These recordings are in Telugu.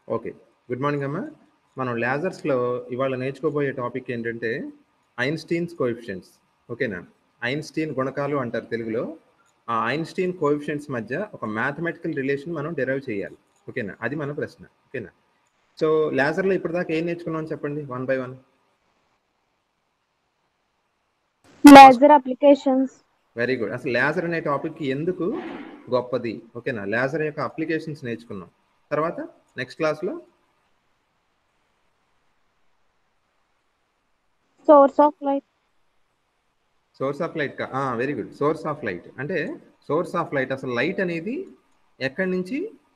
ఓకే గుడ్ మార్నింగ్ అమ్మా మనం లేజర్స్లో ఇవాళ నేర్చుకోబోయే టాపిక్ ఏంటంటే ఐన్స్టీన్స్ కోఎఫిషియెంట్స్ ఓకేనా ఐన్స్టీన్ గుణకాలు అంటారు తెలుగులో ఆ ఐన్స్టీన్ కోఎఫిషియెంట్స్ మధ్య ఒక మ్యాథమెటికల్ రిలేషన్ మనం డెరైవ్ చేయాలి ఓకేనా అది మన ప్రశ్న ఓకేనా సో లేజర్లో ఇప్పటిదాకా ఏం నేర్చుకున్నాం చెప్పండి one by one laser applications very good అసలు లేజర్ అనే టాపిక్ ఎందుకు గొప్పది ఓకేనా లేజర్ యొక్క అప్లికేషన్స్ నేర్చుకున్నాం తర్వాత నెక్స్ట్ క్లాస్లో source of light source of light very good source of light అంటే సోర్స్ ఆఫ్ లైట్ అసలు లైట్ అనేది ఎక్కడి నుంచి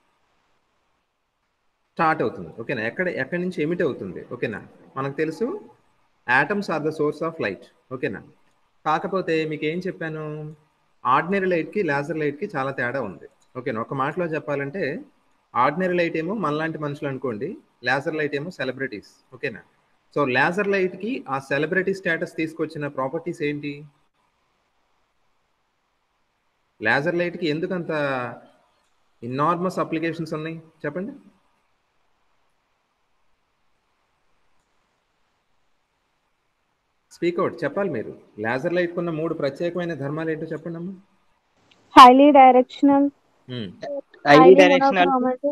స్టార్ట్ అవుతుంది ఓకేనా ఎక్కడ ఎక్కడి నుంచి ఎమిట్ అవుతుంది ఓకేనా మనకు తెలుసు atoms are the source of light ఓకేనా కాకపోతే మీకు ఏం చెప్పాను ఆర్డినరీ లైట్కి లేజర్ లైట్కి చాలా తేడా ఉంది ఓకేనా ఒక మాటలో చెప్పాలంటే ఆర్డినరీ లైట్ ఏమో మనలాంటి మనుషులు అనుకోండి లేజర్ లైట్ ఏమో సెలబ్రిటీస్ ఓకేనా సో లేజర్ లైట్కి ఆ సెలబ్రిటీ స్టేటస్ తీసుకొచ్చిన ప్రాపర్టీస్ ఏంటి లేజర్ లైట్కి ఎందుకు అంత ఇన్నార్మస్ అప్లికేషన్స్ ఉన్నాయి చెప్పండి స్పీక్ అవుట్ చెప్పాలి మీరు లేజర్ లైట్ కున్న మూడు ప్రత్యేకమైన ధర్మాలు ఏంటో చెప్పండి అమ్మా highly directional highly directional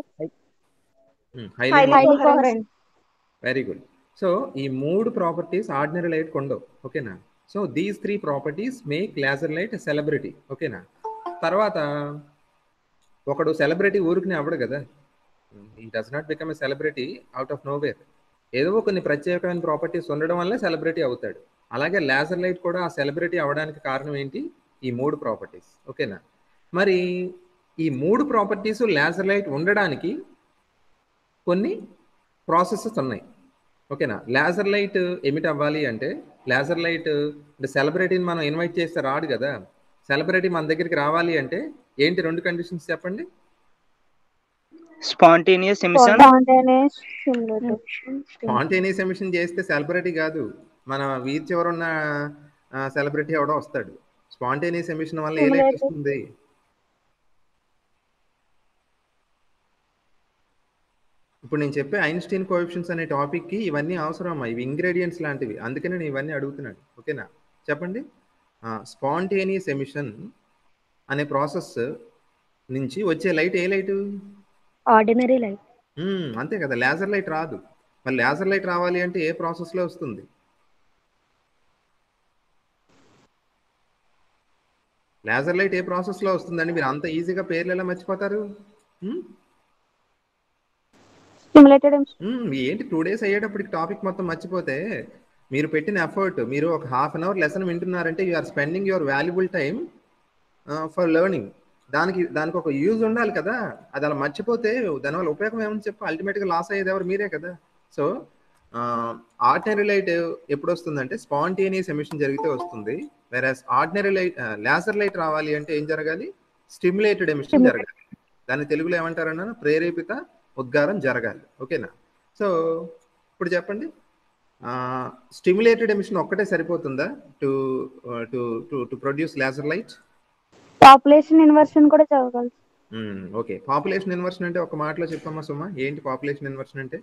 highly coherent very good so ఈ మూడు ప్రాపర్టీస్ ఆర్డినరీ లైట్ కొండవు ఓకేనా so these three properties make laser light celebrity ఓకేనా తర్వాత ఒకడు సెలబ్రిటీ ఊరికి అవ్వడు కదా he does not become a celebrity out of nowhere ఏదో కొన్ని ప్రత్యేకమైన ప్రాపర్టీస్ ఉండడం వల్ల సెలబ్రిటీ అవుతాడు అలాగే లేజర్ లైట్ కూడా ఆ సెలబ్రిటీ అవ్వడానికి కారణం ఏంటి ఈ మూడు ప్రాపర్టీస్ ఓకేనా మరి ఈ మూడు ప్రాపర్టీస్ లేజర్ లైట్ ఉండడానికి కొన్ని ప్రాసెసెస్ ఉన్నాయి ఓకేనా లేజర్ లైట్ ఎమిట్ అవ్వాలి అంటే లేజర్ లైట్ అంటే సెలబ్రిటీని మనం ఇన్వైట్ చేస్తే రాడు కదా సెలబ్రిటీ మన దగ్గరికి రావాలి అంటే ఏంటి రెండు కండిషన్స్ చెప్పండి spontaneous emission spontaneous spontaneous emission చేస్తే సెలబ్రిటీ కాదు మన వీధి చివరున్న సెలబ్రిటీ ఎవడో వస్తాడు స్పాంటేనియస్ ఎమిషన్ వల్ల ఏ లైట్ Stimulated. వస్తుంది ఇప్పుడు నేను చెప్పే ఐన్స్టీన్ కోఎఫిషియన్స్ అనే టాపిక్కి ఇవన్నీ అవసరం అమ్మా ఇవి ఇంగ్రీడియంట్స్ లాంటివి అందుకనే నేను ఇవన్నీ అడుగుతున్నాను ఓకేనా చెప్పండి స్పాంటేనియస్ ఎమిషన్ అనే ప్రాసెస్ నుంచి వచ్చే లైట్ ఏ లైటు ఆర్డినరీ లైట్ మ్మ్, అంతే కదా లేజర్ లైట్ రాదు మరి లేజర్ లైట్ రావాలి అంటే ఏ ప్రాసెస్లో వస్తుంది లేజర్ లైట్ ఏ ప్రాసెస్లో వస్తుందండి మీరు అంత ఈజీగా పేర్లు ఎలా మర్చిపోతారు మ్మ్? స్టిమ్యులేటెడ్ మ్మ్, ఏంటి టూ డేస్ అయ్యేటప్పటికి టాపిక్ మొత్తం మర్చిపోతే మీరు పెట్టిన ఎఫర్ట్ మీరు ఒక హాఫ్ అన్ అవర్ లెసన్ వింటున్నారంటే you are spending your valuable time for learning దానికి దానికి ఒక యూజ్ ఉండాలి కదా అది అలా మర్చిపోతే దానివల్ల ఉపయోగం ఏమని చెప్పి అల్టిమేట్గా లాస్ అయ్యేది ఎవరు మీరే కదా సో ఆర్డినరీ లైట్ ఎప్పుడు వస్తుందంటే స్పాంటేనియస్ ఎమిషన్ జరిగితే వస్తుంది whereas ordinary light laser light రావాలి అంటే ఏం జరగాలి స్టిమ్యులేటెడ్ ఎమిషన్ జరగాలి దాన్ని తెలుగులో ఏమంటారన్నా ప్రేరేపిత ఉద్గారం జరగాలి ఓకేనా సో ఇప్పుడు చెప్పండి స్టిమ్యులేటెడ్ ఎమిషన్ ఒక్కటే సరిపోతుందా to to to to produce laser light population inversion కూడా చదవాలి ఓకే పాపులేషన్ ఇన్వర్షన్ అంటే ఒక మాటలో చెప్పమ్మా సుమా ఏంటి పాపులేషన్ ఇన్వర్షన్ అంటే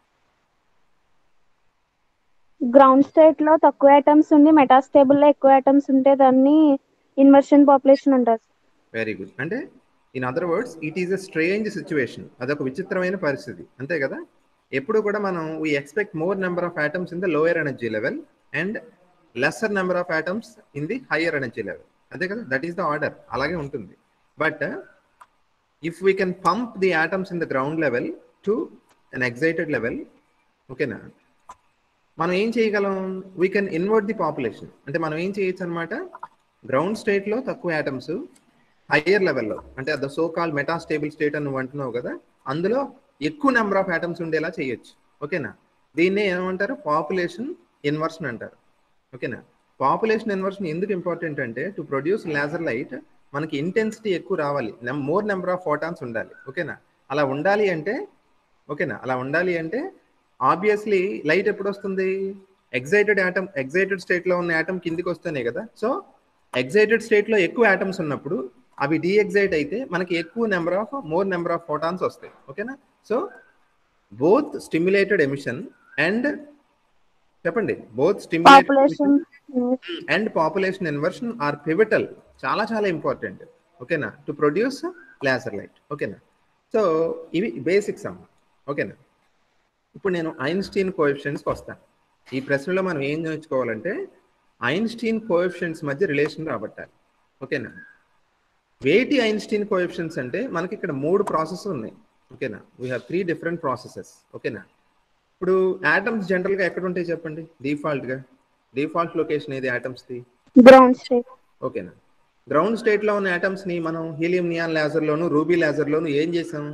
గ్రౌండ్ స్టేట్ లో తక్కువ ఐటమ్స్ ఉండి మెటాస్టేబుల్ లో ఎక్కువ ఐటమ్స్ ఉంటే దాన్ని ఇన్వర్షన్ పాపులేషన్ అంటారు వెరీ గుడ్ అంటే in other words it is a strange situation అదొక విచిత్రమైన పరిస్థితి అంతే కదా ఎప్పుడు కూడా మనం we expect more number of items in the lower energy level and lesser number of items in the higher energy level అంతే కదా దట్ ఈస్ ద ఆర్డర్ అలాగే ఉంటుంది but if we can pump the atoms in the ground level to an excited level ఓకేనా మనం ఏం చేయగలం we can invert the population అంటే మనం ఏం చేయొచ్చు అనమాట గ్రౌండ్ స్టేట్లో తక్కువ యాటమ్స్ హయ్యర్ లెవెల్లో అంటే the so call metastable state అని నువ్వు అంటున్నావు కదా అందులో ఎక్కువ నెంబర్ ఆఫ్ యాటమ్స్ ఉండేలా చేయొచ్చు ఓకేనా దీన్నే ఏమంటారు పాపులేషన్ ఇన్వర్షన్ అంటారు ఓకేనా పాపులేషన్ ఇన్వర్షన్ ఎందుకు ఇంపార్టెంట్ అంటే టు ప్రొడ్యూస్ లేజర్ లైట్ మనకి ఇంటెన్సిటీ ఎక్కువ రావాలి మోర్ నెంబర్ ఆఫ్ ఫోటాన్స్ ఉండాలి ఓకేనా అలా ఉండాలి అంటే ఓకేనా అలా ఉండాలి అంటే ఆబ్వియస్లీ లైట్ ఎప్పుడు వస్తుంది ఎగ్జైటెడ్ యాటమ్ ఎగ్జైటెడ్ స్టేట్లో ఉన్న యాటమ్ కిందికి వస్తేనే కదా సో ఎగ్జైటెడ్ స్టేట్లో ఎక్కువ యాటమ్స్ ఉన్నప్పుడు అవి డీఎగ్జైట్ అయితే మనకి ఎక్కువ number of more number of photons వస్తాయి ఓకేనా so both stimulated emission and చెప్పండి both population stimulated and population inversion are pivotal చాలా చాలా ఇంపార్టెంట్ ఓకేనా టు ప్రొడ్యూస్ లేజర్ లైట్ ఓకేనా సో ఇవి బేసిక్స్ అమ్మ ఓకేనా ఇప్పుడు నేను ఐన్స్టీన్ కోఎఫిషియన్స్కి వస్తాను ఈ ప్రశ్నలో మనం ఏం నేర్చుకోవాలంటే ఐన్స్టీన్ కోఎఫిషియన్స్ మధ్య రిలేషన్ రాబట్టాలి ఓకేనా వేటి ఐన్స్టీన్ కోఎఫిషియన్స్ అంటే మనకి ఇక్కడ మూడు ప్రాసెస్ ఉన్నాయి ఓకేనా we have three different processes ఓకేనా ఇప్పుడు యాటమ్స్ జనరల్గా ఎక్కడ ఉంటాయి చెప్పండి డిఫాల్ట్గా డిఫాల్ట్ లొకేషన్ ఏది యాటమ్స్ది గ్రౌండ్ స్టేట్ ఓకేనా గ్రౌండ్ స్టేట్ లో ఉన్న atoms ని మనం హీలియం నియాన్ లేజర్ లోను రూబీ లేజర్ లోను ఏం చేసాం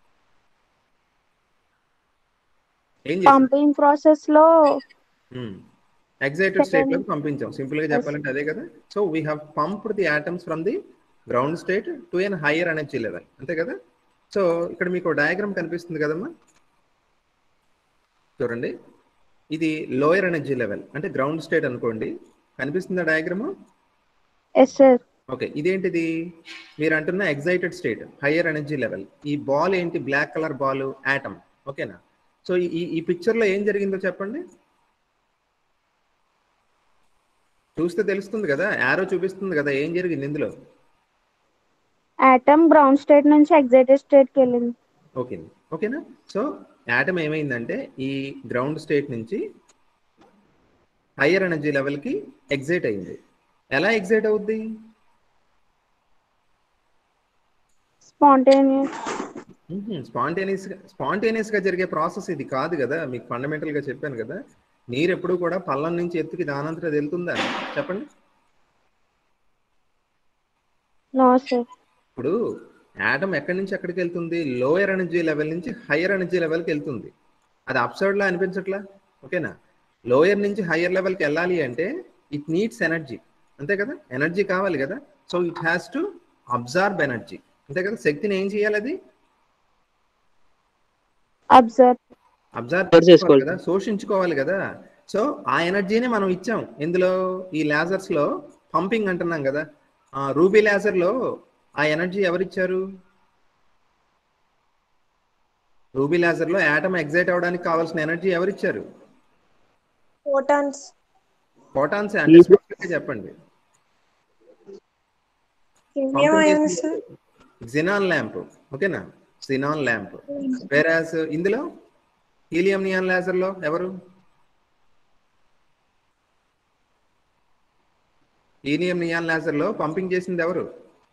ఏం చేసాం పంపింగ్ ప్రాసెస్ లో ఎగ్జైటెడ్ స్టేట్ Second- లోకి పంపించాం సింపుల్ గా చెప్పాలంటే అదే కదా so we have pumped the atoms from the ground state to an higher energy level అంతే కదా సో ఇక్కడ మీకు డయాగ్రామ్ కనిపిస్తుంది కదమ్మా చూడండి ఇది లోయర్ ఎనర్జీ లెవెల్ అంటే గ్రౌండ్ స్టేట్ అనుకోండి కనిపిస్తుందా డయాగ్రామ్ ఎస్ సార్ ఓకే ఇదేంటిది మీరు అంటున్న excited state higher energy level ఈ బాల్ ఏంటి బ్లాక్ కలర్ బాల్ యాటమ్ ఓకేనా సో ఈ ఈ పిక్చర్ లో ఏం జరిగిందో చెప్పండి చూస్తే తెలుస్తుంది కదా యారో చూపిస్తుంది కదా ఏం జరిగింది ఇందులో ఆటమ్ గ్రౌండ్ స్టేట్ నుంచి ఎగ్జైటెడ్ స్టేట్ కి వెళ్ళింది ఓకే ఓకేనా సో యాటమ్ ఏమైందంటే ఈ గ్రౌండ్ స్టేట్ నుంచి హయ్యర్ ఎనర్జీ లెవెల్కి ఎగ్జైట్ అయింది ఎలా ఎగ్జైట్ అవుద్ది స్పాంటేనియస్ స్పాంటేనియస్ స్పాంటేనియస్ గా జరిగే ప్రాసెస్ ఇది కాదు కదా మీకు ఫండమెంటల్ గా చెప్పాను కదా నీరు ఎప్పుడు కూడా పల్లం నుంచి ఎత్తుకి దానంతట అది వెళ్తుందా చెప్పండి నో సార్ ఇప్పుడు యాటమ్ ఎక్కడి నుంచి ఎక్కడికి వెళ్తుంది లోయర్ ఎనర్జీ లెవెల్ నుంచి హయ్యర్ ఎనర్జీ లెవెల్కి వెళ్తుంది అది అప్సైడ్ లా అనిపించట్లా ఓకేనా లోయర్ నుంచి హయ్యర్ లెవెల్కి వెళ్ళాలి అంటే ఇట్ నీడ్స్ ఎనర్జీ అంతే కదా ఎనర్జీ కావాలి కదా so it has to absorb energy అంతే కదా శక్తిని ఏం చేయాలి అది అబ్జర్వ్ అబ్జర్వ్ Absorb చేసుకోవాలి చేసుకోవాలి. కదా శోషించుకోవాలి కదా సో ఆ ఎనర్జీని మనం ఇచ్చాం ఇందులో ఈ లేజర్స్ లో పంపింగ్ అంటున్నాం కదా ఆ రూబీ లేజర్ లో ఆ ఎనర్జీ ఎవరిచ్చారు రూబీ లేజర్ లో యాటమ్ ఎగ్జైట్ అవడానికి కావాల్సిన ఎనర్జీ ఎవరిచ్చారు photons ఫోటాన్స్ అంటే specific గా చెప్పండి helium ions జినాన్ ల్యాంప్ ఓకేనా జినాన్ ల్యాంప్ వేరాస్ ఇందులో హీలియం నియాన్ లేజర్ లో ఎవరు హీలియం నియాన్ లేజర్ లో పంపింగ్ చేసింది ఎవరు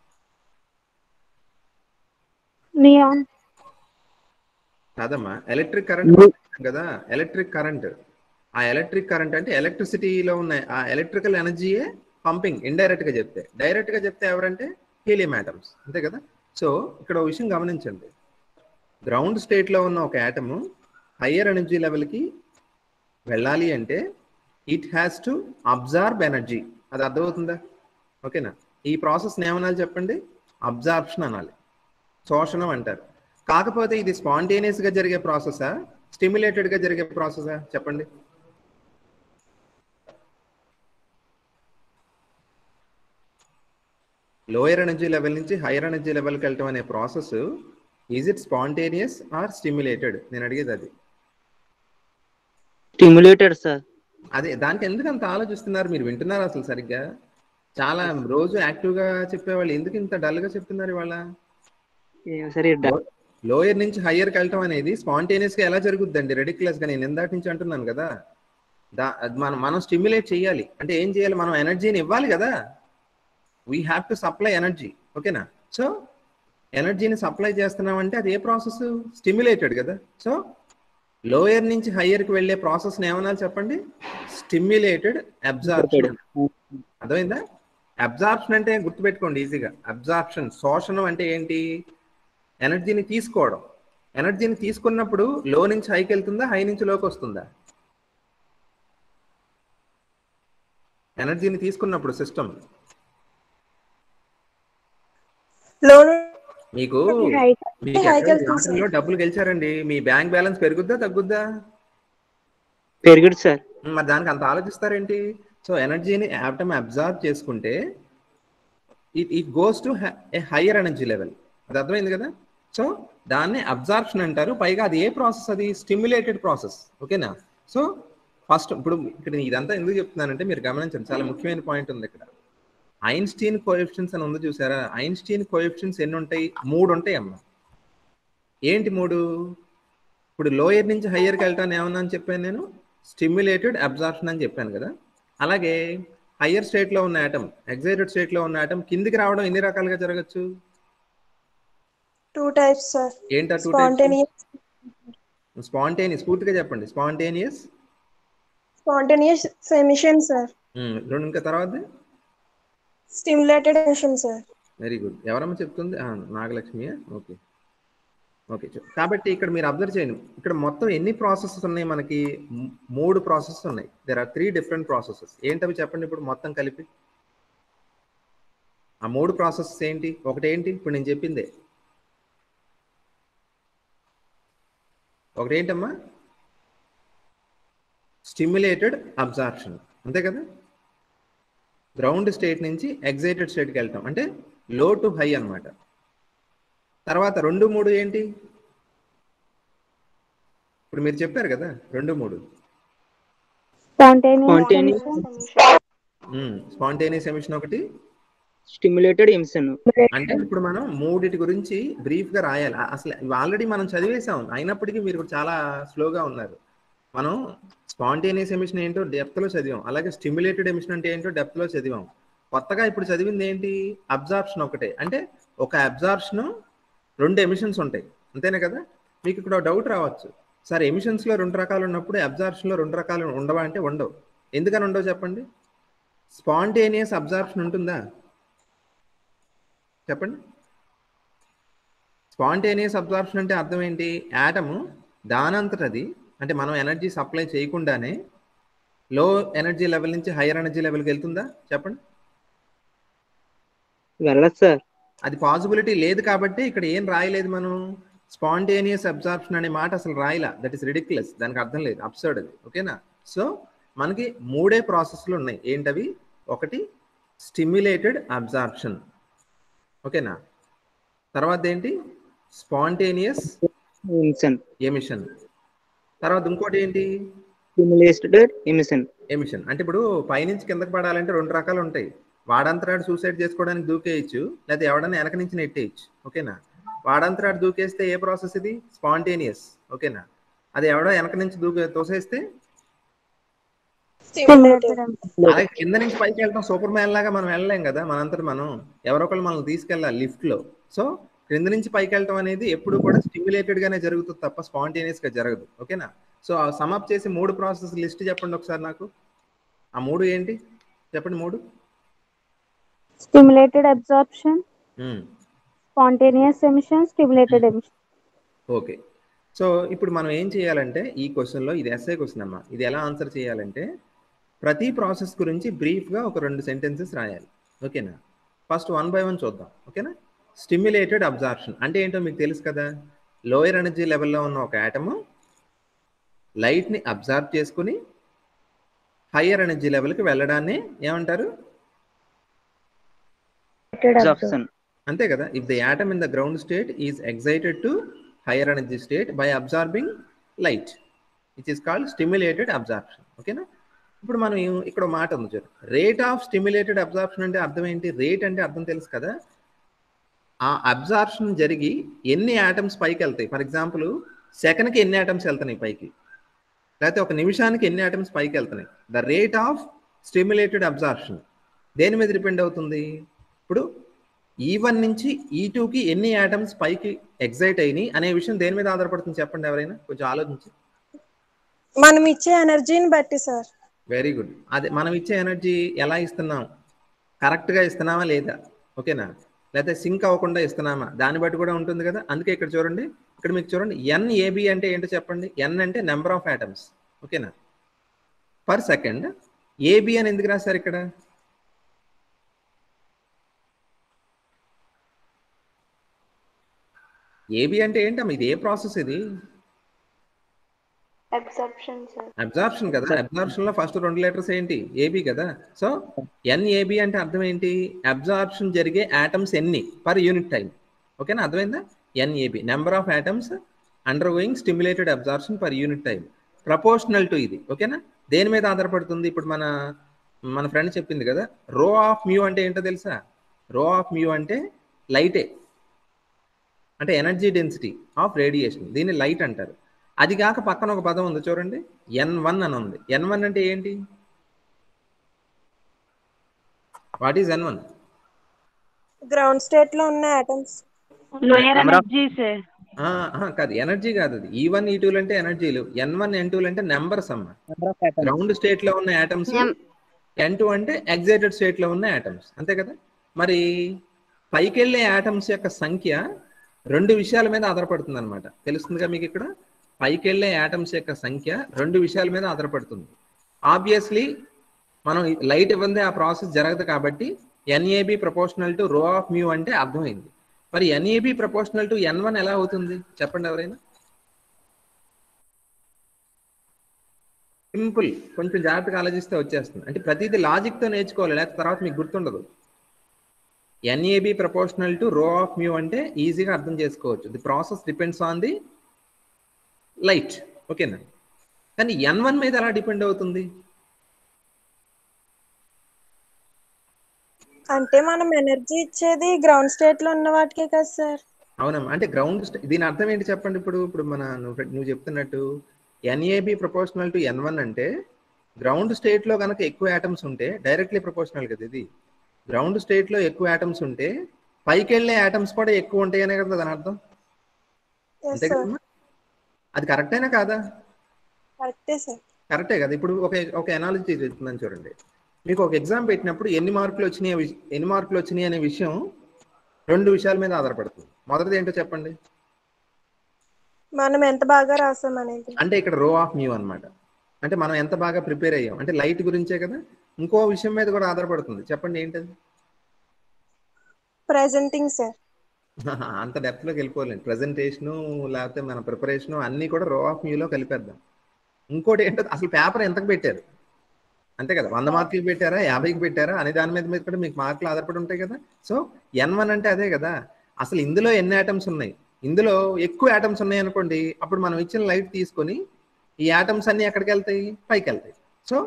నియాన్ కాదమ్మా ఎలక్ట్రిక్ కరెంట్ కదా ఎలక్ట్రిక్ కరెంట్ ఆ ఎలక్ట్రిక్ కరెంట్ అంటే ఎలక్ట్రిసిటీలో ఉన్న ఆ ఎలక్ట్రికల్ ఎనర్జీయే పంపింగ్ ఇండైరెక్ట్ గా చెప్తే డైరెక్ట్ గా చెప్తే ఎవరంటే హీలియం ఆటమ్స్ అంతే కదా సో ఇక్కడ ఒక విషయం గమనించండి గ్రౌండ్ స్టేట్ లో ఉన్న ఒక యాటమ్ హయ్యర్ ఎనర్జీ లెవెల్కి వెళ్ళాలి అంటే it has to absorb energy అది అర్థమవుతుందా ఓకేనా ఈ ప్రాసెస్ ఏమనాలి చెప్పండి అబ్జార్ప్షన్ అనాలి శోషణం అంటారు కాకపోతే ఇది స్పాంటేనియస్ గా జరిగే ప్రాసెసా స్టిమ్యులేటెడ్ గా జరిగే ప్రాసెసా చెప్పండి లోయర్ ఎనర్జీ లెవెల్ నుంచి హైయర్ ఎనర్జీ లెవెల్కి వెళ్ళటం అనే process is it spontaneous or stimulated నేను అడిగేది అది స్టిమ్యులేటెడ్ సార్ అదే దానికి ఎందుకు అంత ఆలోచిస్తున్నారు మీరు వింటున్నారు అసలు సరిగ్గా చాలా రోజు యాక్టివ్ గా చెప్పేవాళ్ళు ఎందుకు ఇంత డల్ గా చెప్తున్నారు ఇవాళ సరే లోయర్ నుంచి హయ్యర్కి వెళ్ళటం అనేది స్పాంటేనియస్ గా ఎలా జరుగుద్దండి రెడిక్యులస్ గా నేను ఇందాక నుంచి అంటున్నాను కదా దా అది మనం మనం స్టిమ్యులేట్ చేయాలి అంటే ఏం చేయాలి మనం ఎనర్జీని ఇవ్వాలి కదా we have to supply energy ఓకేనా సో ఎనర్జీని సప్లై చేస్తున్నాం అంటే అది ఏ ప్రాసెస్ స్టిమ్యులేటెడ్ కదా సో లోయర్ నుంచి హయ్యర్కి వెళ్ళే ప్రాసెస్ ఏమనాలి చెప్పండి స్టిమ్యులేటెడ్ అబ్జార్ప్షన్ అర్థమైందా అబ్జార్ప్షన్ అంటే గుర్తుపెట్టుకోండి ఈజీగా అబ్జార్ప్షన్ శోషణం అంటే ఏంటి ఎనర్జీని తీసుకోవడం ఎనర్జీని తీసుకున్నప్పుడు లో నుంచి హైకి వెళ్తుందా హై నుంచి లోకి వస్తుందా ఎనర్జీని తీసుకున్నప్పుడు సిస్టమ్ లోన్ మీకు హైట్ మీకు హైకి ఎక్కడ వెళ్తుంది సార్. లాటరీలో డబ్బులు గెలిచారండి మీ బ్యాంక్ బ్యాలెన్స్ పెరుగుద్దా తగ్గుద్దా పెరిగిడ్ సార్ మరి దానికి అంత ఆలోచిస్తారేంటి సో ఎనర్జీని యాటమ్ అబ్జార్బ్ చేసుకుంటే it it goes to a higher energy level అది అర్థమైంది కదా సో దాన్ని అబ్జార్ప్షన్ అంటారు పైగా అది ఏ ప్రాసెస్ అది స్టిమ్యులేటెడ్ ప్రాసెస్ ఓకేనా సో ఫస్ట్ ఇప్పుడు ఇక్కడ ఇదంతా ఎందుకు చెప్తున్నానంటే మీరు గమనించండి చాలా ముఖ్యమైన పాయింట్ ఉంది ఇక్కడ ఐన్స్టీన్ కోఎఫిషియన్స్ అని ఉంది చూసారా ఐన్స్టీన్ కోఎఫిషియన్స్ ఎన్ని ఉంటాయి మూడు ఉంటాయి అమ్మ ఏంటి మూడు ఇప్పుడు లోయర్ నుంచి హయ్యర్కి వెళ్ళటాన్ని ఏమన్నా అని చెప్పాను నేను స్టిమ్యులేటెడ్ అబ్జార్ప్షన్ అని చెప్పాను కదా అలాగే హయ్యర్ స్టేట్లో ఉన్న ఆటమ్ ఎగ్జైటెడ్ స్టేట్లో ఉన్న ఆటమ్ కిందికి రావడం ఎన్ని రకాలుగా జరగచ్చు టూ టైప్స్ సార్ ఏంటా టూ స్పాంటేనియస్ స్పాంటేనియస్ పూర్తిగా చెప్పండి స్పాంటేనియస్ స్పాంటేనియస్ ఎమిషన్ సార్ రెండు ఇంకా తర్వాత stimulated emission sir very good ఎవరమ్మా చెప్తుంది ఆ, నాగలక్ష్మియా ఓకే ఓకే చెప్ కాబట్టి ఇక్కడ మీరు అబ్జర్వ్ చేయండి ఇక్కడ మొత్తం ఎన్ని ప్రాసెసెస్ ఉన్నాయి మనకి మ్- మూడు ప్రాసెసెస్ ఉన్నాయి there are three different processes ఏంటవి చెప్పండి ఇప్పుడు మొత్తం కలిపి ఆ మూడు ప్రాసెసెస్ ఏంటి ఒకటి ఏంటి ఇప్పుడు నేను చెప్పిందే ఒకటి ఏంటమ్మా స్టిమ్యులేటెడ్ అబ్జార్ప్షన్ అంతే కదా గ్రౌండ్ స్టేట్ నుంచి ఎగ్జైటెడ్ స్టేట్కి వెళ్తాం అంటే లో టు హై అన్నమాట తర్వాత రెండు మూడు ఏంటి ఇప్పుడు మీరు చెప్పారు కదా రెండు మూడు స్పాంటేనియస్ Spontaneous. స్పాంటేనియస్ ఎమిషన్ ఒకటి స్టిమ్యులేటెడ్ ఎమిషన్ అంటే ఇప్పుడు మనం మూడిటి గురించి బ్రీఫ్ గా రాయాలి ఆ- అసలు ఆల్రెడీ మనం చదివేసాం అయినప్పటికీ మీరు చాలా స్లోగా ఉన్నారు మనం స్పాంటేనియస్ ఎమిషన్ ఏంటో డెప్త్ లో చదివాం అలాగే స్టిమ్యులేటెడ్ ఎమిషన్ అంటే ఏంటో డెప్త్ లో చదివాం కొత్తగా ఇప్పుడు చదివింది ఏంటి అబ్జార్ప్షన్ ఒకటే అంటే ఒక అబ్జార్ప్షన్ రెండు ఎమిషన్స్ ఉంటాయి అంతేనే కదా మీకు ఇక్కడ డౌట్ రావచ్చు సార్ ఎమిషన్స్ లో రెండు రకాలు ఉన్నప్పుడు అబ్జార్ప్షన్ లో రెండు రకాలు ఉండవా అంటే ఉండవు ఎందుకని ఉండవు చెప్పండి స్పాంటేనియస్ అబ్జార్ప్షన్ ఉంటుందా చెప్పండి స్పాంటేనియస్ అబ్జార్ప్షన్ అంటే అర్థం ఏంటి యాటము దానంతటది అంటే మనం ఎనర్జీ సప్లై చేయకుండానే లో ఎనర్జీ లెవెల్ నుంచి హైయర్ ఎనర్జీ లెవెల్కి వెళ్తుందా చెప్పండి వెళ్ళదు సార్ అది పాసిబిలిటీ లేదు కాబట్టి ఇక్కడ ఏం రాయలేదు మనం స్పాంటేనియస్ అబ్జార్ప్షన్ అనే మాట అసలు రాయలా దట్ ఇస్ రిడిక్యులస్ దానికి అర్థం లేదు అబ్సర్డ్ అది ఓకేనా సో మనకి మూడే ప్రాసెస్లు ఉన్నాయి ఏంటవి ఒకటి స్టిమ్యులేటెడ్ అబ్జార్ప్షన్ ఓకేనా తర్వాత ఏంటి స్పాంటేనియస్ ఎమిషన్ ఎమిషన్ తర్వాత ఇంకోటి ఏంటి స్టిమ్యులేటెడ్ ఎమిషన్ ఎమిషన్ అంటే ఇప్పుడు పైనుంచి కిందకి పడాలంటే రెండు రకాలు ఉంటాయి వాడంతరాడు సూసైడ్ చేసుకోవడానికి దూకేయచ్చు లేదా ఎవడన్నా వెనక నుంచి నెట్టేయచ్చు ఓకేనా వాడంతరాడు దూకేస్తే ఏ ప్రాసెస్ ఇది స్పాంటేనియస్ ఓకేనా అది ఎవడో వెనక నుంచి దూకే తోసేస్తే స్టిమ్యులేటెడ్ అలాగే కింద నుంచి పైకి వెళ్తాం సూపర్ మ్యాన్ లాగా మనం వెళ్ళలేం కదా మనంతట మనం ఎవరో ఒకళ్ళు మనం తీసుకెళ్ళాలి లిఫ్ట్ లో సో క్రింద నుంచి పైకి వెళ్ళటం అనేది ఎప్పుడు కూడా స్టిమ్యులేటెడ్ గానే జరుగుతుంది తప్ప స్పాంటేనియస్ గా జరగదు ఓకేనా సో సమప్ చేసి మూడు ప్రాసెస్ లిస్ట్ చెప్పండి ఒకసారి నాకు ఆ మూడు ఏంటి చెప్పండి మూడు stimulated absorption hmm. Spontaneous emission stimulated emission okay so ఇప్పుడు మనం ఏం చేయాలంటే ఈ క్వశ్చన్లో ఇది ఎస్ఐ క్వశ్చన్ అమ్మా ఇది ఎలా ఆన్సర్ చేయాలంటే ప్రతి ప్రాసెస్ గురించి బ్రీఫ్గా ఒక రెండు సెంటెన్సెస్ రాయాలి ఓకేనా ఫస్ట్ వన్ బై వన్ చూద్దాం ఓకేనా స్టిమ్యులేటెడ్ అబ్జార్ప్షన్ అంటే ఏంటో మీకు తెలుసు కదా లోయర్ ఎనర్జీ లెవెల్లో ఉన్న ఒక యాటము లైట్ని అబ్జార్బ్ చేసుకుని హయ్యర్ ఎనర్జీ లెవెల్కి వెళ్ళడాన్ని ఏమంటారు అబ్జార్ప్షన్ అంతే కదా if the atom in the ground state is excited to higher energy state by absorbing light it is called stimulated absorption ఓకేనా ఇప్పుడు మనం ఏం- ఇక్కడ ఒక మాట ఉంది చూడు రేట్ ఆఫ్ స్టిమ్యులేటెడ్ అబ్జార్ప్షన్ అంటే అర్థం ఏంటి రేట్ అంటే అర్థం తెలుసు కదా ఆ అబ్జార్ప్షన్ జరిగి ఎన్ని ఆటమ్స్ పైకి వెళ్తాయి ఫర్ ఎగ్జాంపుల్ సెకండ్కి ఎన్ని ఆటమ్స్ వెళ్తున్నాయి పైకి లేకపోతే ఒక నిమిషానికి ఎన్ని ఆటమ్స్ పైకి వెళ్తున్నాయి the rate of stimulated absorption దేని మీద డిపెండ్ అవుతుంది ఇప్పుడు ఈ వన్ నుంచి ఈ టూకి ఎన్ని ఆటమ్స్ పైకి ఎగ్జైట్ అయినాయి అనే విషయం దేని మీద ఆధారపడుతుంది చెప్పండి ఎవరైనా కొంచెం ఆలోచించి మనం ఇచ్చే ఎనర్జీని బట్టి సార్ వెరీ గుడ్ అదే మనం ఇచ్చే ఎనర్జీ ఎలా ఇస్తున్నాం కరెక్ట్గా ఇస్తున్నామా లేదా ఓకేనా లేకపోతే సింక్ అవ్వకుండా ఇస్తున్నామా దాన్ని బట్టి కూడా ఉంటుంది కదా అందుకే ఇక్కడ చూడండి ఇక్కడ మీకు చూడండి ఎన్ ఏబి అంటే ఏంటో చెప్పండి ఎన్ అంటే నెంబర్ ఆఫ్ ఆటమ్స్ ఓకేనా పర్ సెకండ్ ఏబి అని ఎందుకు రాశారు ఇక్కడ ఏబి అంటే ఏంటమ్మా ఇది ఏ ప్రాసెస్ ఇది అబ్జార్ప్షన్ సార్ అబ్జార్ప్షన్ కదా అబ్జార్ప్షన్ లో ఫస్ట్ రెండు లెటర్స్ ఏంటి ఏబి కదా సో ఎన్ఏబి అంటే అర్థం ఏంటి అబ్జార్ప్షన్ జరిగే ఆటమ్స్ ఎన్ని పర్ యూనిట్ టైం ఓకేనా అర్థమైందా NAB number of atoms undergoing stimulated absorption per unit time proportional to ఇది ఓకేనా దేని మీద ఆధారపడుతుంది ఇప్పుడు మన మన ఫ్రెండ్ చెప్పింది కదా రో ఆఫ్ మ్యూ అంటే ఏంటో తెలుసా రో ఆఫ్ మ్యూ అంటే లైటే అంటే ఎనర్జీ డెన్సిటీ ఆఫ్ రేడియేషన్ దీన్ని లైట్ అంటారు అది కాక పక్కన ఒక పదం ఉంది చూడండి ఎన్ వన్ అని ఉంది ఎన్ వన్ అంటే ఏంటి what is N one ground state లో ఉన్న atoms lower Number of- energy sir కాదు ఎనర్జీ కాదు అది ఈ వన్ ఈ టూలు అంటే ఎనర్జీలు ఎన్ వన్ ఎన్ టూలు అంటే నెంబర్స్ అమ్మ number of atoms. Ground state లో ఉన్న యాటమ్స్ Num- ఎన్ టూ అంటే ఎగ్జైటెడ్ స్టేట్ లో ఉన్న యాటమ్స్ అంతే కదా మరి పైకి వెళ్ళే యాటమ్స్ యొక్క సంఖ్య రెండు విషయాల మీద ఆధారపడుతుంది అనమాట తెలుస్తుందిగా మీకు ఇక్కడ పైకి వెళ్ళే యాటమ్స్ యొక్క సంఖ్య రెండు విషయాల మీద ఆధారపడుతుంది ఆబ్వియస్లీ మనం లైట్ ఇవ్వందే ఆ ప్రాసెస్ జరగదు కాబట్టి NAB proportional to rho of mu అంటే అర్థమైంది మరి NAB proportional to N one ఎలా అవుతుంది చెప్పండి ఎవరైనా సింపుల్ కొంచెం జాగ్రత్తగా ఆలోచిస్తే వచ్చేస్తుంది అంటే ప్రతిదీ లాజిక్ తో నేర్చుకోవాలి లేకపోతే తర్వాత మీకు గుర్తుండదు NAB proportional to rho of mu అంటే ఈజీగా అర్థం చేసుకోవచ్చు the process depends on the light ఓకేనా కానీ ఎన్ వన్ మీద ఎలా డిపెండ్ అవుతుంది అంటే మనం ఎనర్జీ ఇచ్చేది గ్రౌండ్ స్టేట్ లో ఉన్న వాటికే కదా సార్ అవునమ్మా అంటే గ్రౌండ్ దీని అర్థం ఏంటి చెప్పండి ఇప్పుడు ఇప్పుడు మన నువ్వు నువ్వు చెప్తున్నట్టు NAB proportional to N one అంటే గ్రౌండ్ స్టేట్ లో కనుక ఎక్కువ యాటమ్స్ ఉంటే డైరెక్ట్లీ ప్రపోర్షనల్ కదా ఇది గ్రౌండ్ స్టేట్ లో ఎక్కువ యాటమ్స్ ఉంటే పైకి వెళ్ళే యాటమ్స్ కూడా ఎక్కువ ఉంటాయనే కదా దాని అర్థం ఎస్ అంతే సార్ కదమ్మా అది కరెక్టేనా కాదా కరెక్టే సార్ కరెక్టే కదా ఇప్పుడు ఒక ఒక ఎనాలజీ చెప్తున్నాను చూడండి మీకు ఒక ఎగ్జామ్ పెట్టినప్పుడు ఎన్ని మార్కులు వచ్చినాయి అనే విష- ఎన్ని మార్కులు వచ్చినాయి అనే విషయం రెండు విషయాల మీద ఆధారపడుతుంది మొదటిది ఏంటో చెప్పండి మనం ఎంత బాగా రాసాం అనేది అంటే ఇక్కడ రో ఆఫ్ న్యూ అన్నమాట అంటే మనం ఎంత బాగా ప్రిపేర్ అయ్యాం అంటే లైట్ గురించే కదా ఇంకో విషయం మీద కూడా ఆధారపడుతుంది చెప్పండి ఏంటది ప్రెజెంటింగ్ సార్ అంత డెప్త్ లోకి వెళ్ళిపోలేండి ప్రజెంటేషను లేకపోతే మన ప్రిపరేషను అన్నీ కూడా రో ఆఫ్ న్యూలో కలిపేద్దాం ఇంకోటి ఏంటో అసలు పేపర్ ఎంతకు పెట్టారు అంతే కదా వంద మార్కులు పెట్టారా యాభైకి పెట్టారా అనే దాని మీద మీద కూడా మీకు మార్కులు ఆధారపడి ఉంటాయి కదా సో ఎన్ వన్ అంటే అదే కదా అసలు ఇందులో ఎన్ని ఐటమ్స్ ఉన్నాయి ఇందులో ఎక్కువ ఐటమ్స్ ఉన్నాయి అనుకోండి అప్పుడు మనం ఇచ్చిన లైట్ తీసుకొని ఈ ఐటమ్స్ అన్ని ఎక్కడికి వెళ్తాయి పైకి వెళ్తాయి సో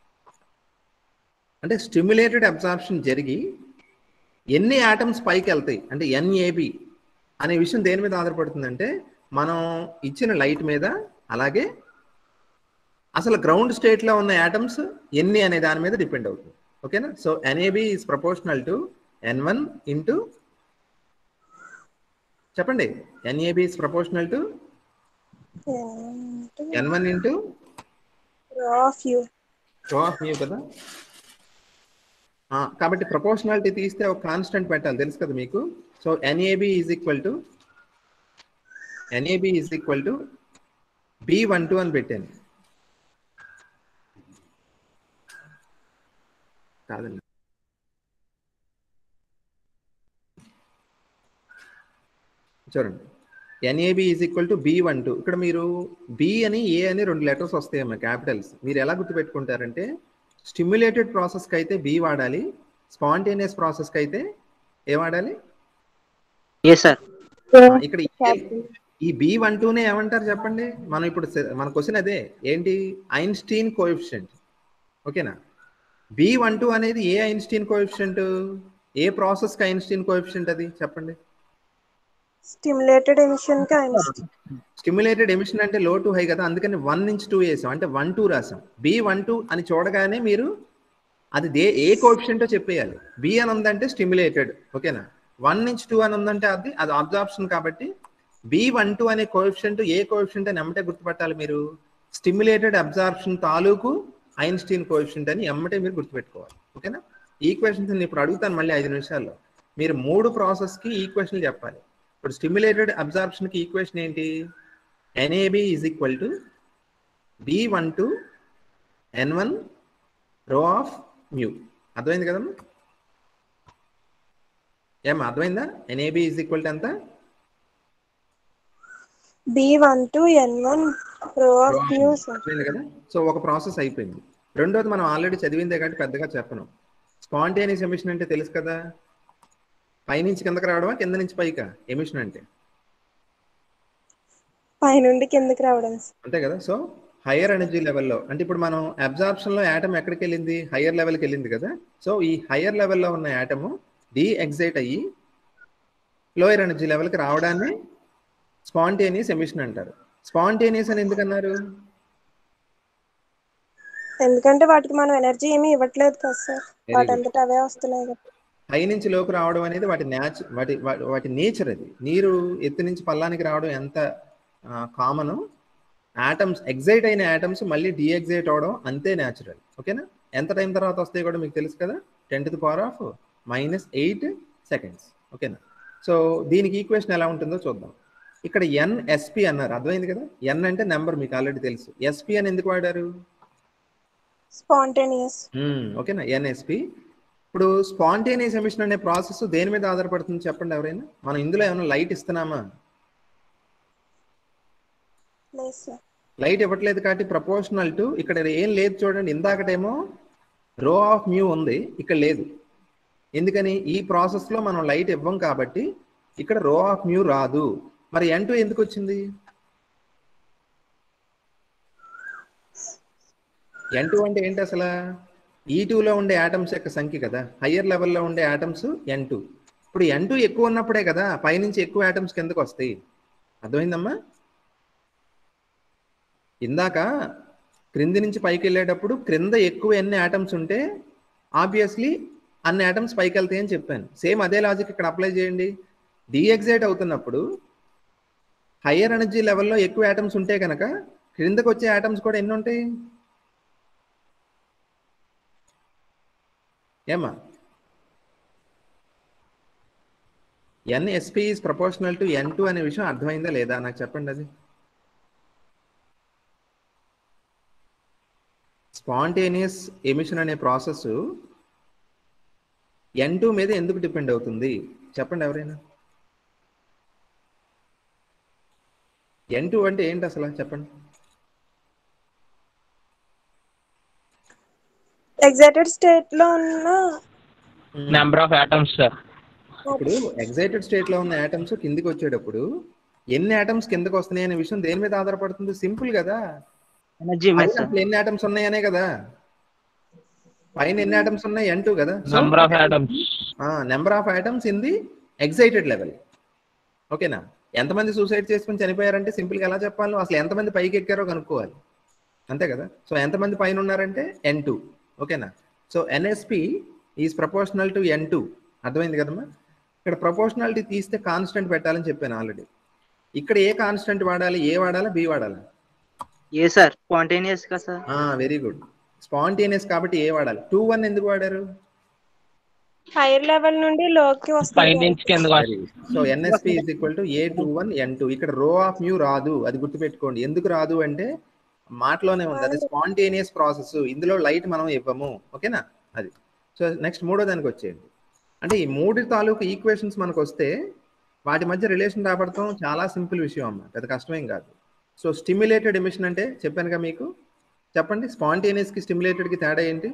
అంటే స్టిమ్యులేటెడ్ అబ్జార్ప్షన్ జరిగి ఎన్ని ఆటమ్స్ పైకి వెళ్తాయి అంటే ఎన్ఏబి అనే విషయం దేని మీద ఆధారపడుతుందంటే మనం ఇచ్చిన లైట్ మీద అలాగే అసలు గ్రౌండ్ స్టేట్ లో ఉన్న యాటమ్స్ ఎన్ని అనే దాని మీద డిపెండ్ అవుతుంది ఓకేనా so NAB is proportional to N one into చెప్పండి NAB is proportional to N one into of you rho of mu కదా ఆ, కాబట్టి ప్రపోర్షనాలిటీ తీస్తే ఒక కాన్స్టెంట్ పెట్టాలి తెలుసు కదా మీకు so NAB is equal to NAB is equal to B one two అని పెట్టాను కాదండి చూడండి NAB is equal to B one two ఇక్కడ మీరు బి అని ఏ అని రెండు లెటర్స్ వస్తాయమ్మా క్యాపిటల్స్ మీరు ఎలా గుర్తుపెట్టుకుంటారంటే స్టిమ్యులేటెడ్ ప్రాసెస్కి అయితే బి వాడాలి స్పాంటేనియస్ ప్రాసెస్కి అయితే ఏ వాడాలి ఎస్ సార్ ఆ, ఇక్కడ ఈ- ఈ బి వన్ టూనే ఏమంటారు చెప్పండి మనం ఇప్పుడు సె- మన క్వశ్చన్ అదే ఏంటి ఐన్స్టీన్ కోఎఫిషియంట్ ఓకేనా బి వన్ టూ అనేది ఏ ఐన్స్టీన్ కోఎఫిషియంట్ ఏ ప్రాసెస్కి ఐన్స్టీన్ కోఎఫిషియంట్ అది చెప్పండి స్టిమ్యులేటెడ్ ఎమిషన్ కి ఆయన స్టిమ్యులేటెడ్ ఎమిషన్ అంటే లో టు హై కదా అందుకని వన్ నుంచి టూ వేసాం అంటే వన్ టూ రాసాం బి వన్ టూ అని చూడగానే మీరు అది దే ఏ కోఎఫిషియంటో చెప్పేయాలి బి అని ఉందంటే స్టిమ్యులేటెడ్ ఓకేనా వన్ నుంచి టూ అని ఉందంటే అది అది అబ్జార్ప్షన్ కాబట్టి బి వన్ టూ అనే కోఎఫిషియంట్ ఏ కోఎఫిషియంట్ అని ఎమ్మటే గుర్తుపట్టాలి మీరు స్టిమ్యులేటెడ్ అబ్జార్ప్షన్ తాలూకు ఐన్స్టీన్ కోఎఫిషియంట్ అని ఎమ్మటే మీరు గుర్తుపెట్టుకోవాలి ఓకేనా ఈక్వేషన్స్ నేను ఇప్పుడు అడుగుతాను మళ్ళీ ఐదు నిమిషాల్లో మీరు మూడు ప్రాసెస్కి ఈక్వేషన్లు చెప్పాలి ఇప్పుడు స్టిమ్యులేటెడ్ అబ్జార్ప్షన్కి ఈక్వేషన్ ఏంటి NAB is equal to B one two N one rho of mu అర్థమైంది కదమ్మా ఏమ్మా అర్థమైందా ఎన్ఏబి ఈజ్ ఈక్వల్ టు ఎంత B one two N one rho of nu sir అర్థమైంది కదా సో ఒక ప్రాసెస్ అయిపోయింది రెండోది మనం ఆల్రెడీ చదివిందే కాబట్టి పెద్దగా చెప్పను స్పాంటేనియస్ ఎమిషన్ అంటే తెలుసు కదా పైనుంచి కిందకి రావడమా కింద నుంచి పైకా ఎమిషన్ అంటే పైనుండి కిందకి రావడం సార్ అంతే కదా సో హయ్యర్ ఎనర్జీ లెవెల్లో అంటే ఇప్పుడు మనం అబ్జార్ప్షన్లో యాటమ్ ఎక్కడికి వెళ్ళింది హయ్యర్ లెవెల్కి వెళ్ళింది కదా సో ఈ హయ్యర్ లెవెల్లో ఉన్న యాటము డీ ఎగ్జైట్ అయ్యి లోయర్ ఎనర్జీ లెవెల్కి రావడాన్ని స్పాంటేనియస్ ఎమిషన్ అంటారు స్పాంటేనియస్ అని ఎందుకన్నారు ఎందుకంటే వాటికి మనం ఎనర్జీ ఏమీ ఇవ్వట్లేదు కదా సార్ Very వాటి good. అంతటా అవే వస్తున్నాయి కదా హై నుంచి లోకి రావడం అనేది వాటి న్యాచ్ వాటి వా- వాటి నేచర్ అది నీరు ఎత్తు నుంచి పల్లానికి రావడం ఎంత కామన్ ఆటమ్స్ ఎగ్జైట్ అయిన ఆటమ్స్ మళ్ళీ డీఎగ్జైట్ అవడం అంతే న్యాచురల్ ఓకేనా ఎంత టైం తర్వాత వస్తాయి కూడా మీకు తెలుసు కదా ten to the power of minus eight seconds ఓకేనా సో దీనికి ఈక్వేషన్ ఎలా ఉంటుందో చూద్దాం ఇక్కడ ఎన్ఎస్పి అన్నారు అర్థమైంది కదా ఎన్ అంటే నెంబర్ మీకు ఆల్రెడీ తెలుసు ఎస్పి అని ఎందుకు వాడారు స్పాంటేనియస్ మ్మ్. ఓకేనా ఎన్ఎస్పి ఇప్పుడు స్పాంటేనియస్ ఎమిషన్ అనే ప్రాసెస్ దేని మీద ఆధారపడుతుంది చెప్పండి ఎవరైనా మనం ఇందులో ఏమైనా లైట్ ఇస్తున్నామా లేదు సార్ లైట్ ఇవ్వట్లేదు కాబట్టి ప్రపోర్షనల్ టు ఇక్కడ ఏం లేదు చూడండి ఇందాకటేమో రో ఆఫ్ మ్యూ ఉంది ఇక్కడ లేదు ఎందుకని ఈ ప్రాసెస్లో మనం లైట్ ఇవ్వం కాబట్టి ఇక్కడ రో ఆఫ్ మ్యూ రాదు మరి ఎన్ టూ ఎందుకు వచ్చింది ఎన్ టూ అంటే ఏంటి అసలు ఈ టూలో ఉండే ఆటమ్స్ యొక్క సంఖ్య కదా హయ్యర్ లెవెల్లో ఉండే ఆటమ్స్ ఎన్ టూ ఇప్పుడు ఎన్ టూ ఎక్కువ ఉన్నప్పుడే కదా పైనుంచి ఎక్కువ ఆటమ్స్ కిందకు వస్తాయి అర్థమైందమ్మా ఇందాక క్రింది నుంచి పైకి వెళ్ళేటప్పుడు క్రింద ఎక్కువ ఎన్ని ఆటమ్స్ ఉంటే ఆబ్వియస్లీ అన్ని ఆటమ్స్ పైకి వెళ్తాయి అని చెప్పాను సేమ్ అదే లాజిక్ ఇక్కడ అప్లై చేయండి డీఎగ్జైట్ అవుతున్నప్పుడు హయ్యర్ ఎనర్జీ లెవెల్లో ఎక్కువ ఆటమ్స్ ఉంటే కనుక క్రిందకు వచ్చే ఆటమ్స్ కూడా ఎన్ని ఉంటాయి ఏమా NSP is proportional to N two అనే విషయం అర్థమైందా లేదా నాకు చెప్పండి అది స్పాంటేనియస్ ఎమిషన్ అనే ప్రాసెస్ ఎన్ టూ మీద ఎందుకు డిపెండ్ అవుతుంది చెప్పండి ఎవరైనా ఎన్ టూ అంటే ఏంటి అసలు చెప్పండి ఎగ్జైటెడ్ స్టేట్ లో ఉన్న నెంబర్ ఆఫ్ ఆటమ్స్ సార్ ఇప్పుడు ఎగ్జైటెడ్ స్టేట్ లో ఉన్న ఆటమ్స్ కిందికి వచ్చేటప్పుడు ఎన్ని ఆటమ్స్ కిందకి వస్తున్నాయి అనే విషయం దేని మీద ఆధారపడుతుంది సింపుల్ కదా ఎనర్జీ మీద పైన సార్ అసలు ఎన్ని ఆటమ్స్ ఉన్నాయనే కదా పైన ఎన్ని ఆటమ్స్ ఉన్నాయి ఎన్ టూ కదా number of atoms number of items in the excited level ఓకేనా ఎంతమంది సూసైడ్ చేసుకుని చనిపోయారంటే సింపుల్గా ఎలా చెప్పాలి అసలు ఎంతమంది పైకి ఎక్కారో కనుక్కోవాలి అంతే కదా సో ఎంతమంది పైన ఉన్నారంటే ఎన్ టూ ఓకేనా so NSP is proportional to N two అర్థమైంది కదమ్మా ఇక్కడ ప్రపోర్షనాలిటీ తీస్తే కాన్స్టెంట్ పెట్టాలని చెప్పాను ఆల్రెడీ ఇక్కడ ఏ కాన్స్టెంట్ వాడాలి ఏ వాడాలా బి వాడాలా ఏ సార్ స్పాంటేనియస్ గా సార్ వెరీ గుడ్ స్పాంటేనియస్ కాబట్టి ఏ వాడాలి టూ వన్ ఎందుకు వాడారు హైయర్ లెవెల్ నుండి లోకి పై వస్తుంది నుంచి కిందకి వస్తుంది so NSP is equal to A two one N two ఇక్కడ రో ఆఫ్ మ్యూ రాదు అది గుర్తుపెట్టుకోండి ఎందుకు రాదు అంటే మాటలోనే ఉంది అది స్పాంటేనియస్ ప్రాసెస్ ఇందులో లైట్ మనం ఇవ్వము ఓకేనా అది సో నెక్స్ట్ మూడో దానికి వచ్చేయండి అంటే ఈ మూడు తాలూకు ఈక్వేషన్స్ మనకు వస్తే వాటి మధ్య రిలేషన్ రాబడతాం చాలా సింపుల్ విషయం అమ్మ పెద్ద కష్టమేం కాదు సో స్టిమ్యులేటెడ్ ఎమిషన్ అంటే చెప్పానుగా మీకు చెప్పండి స్పాంటేనియస్ కి స్టిమ్యులేటెడ్ కి తేడా ఏంటి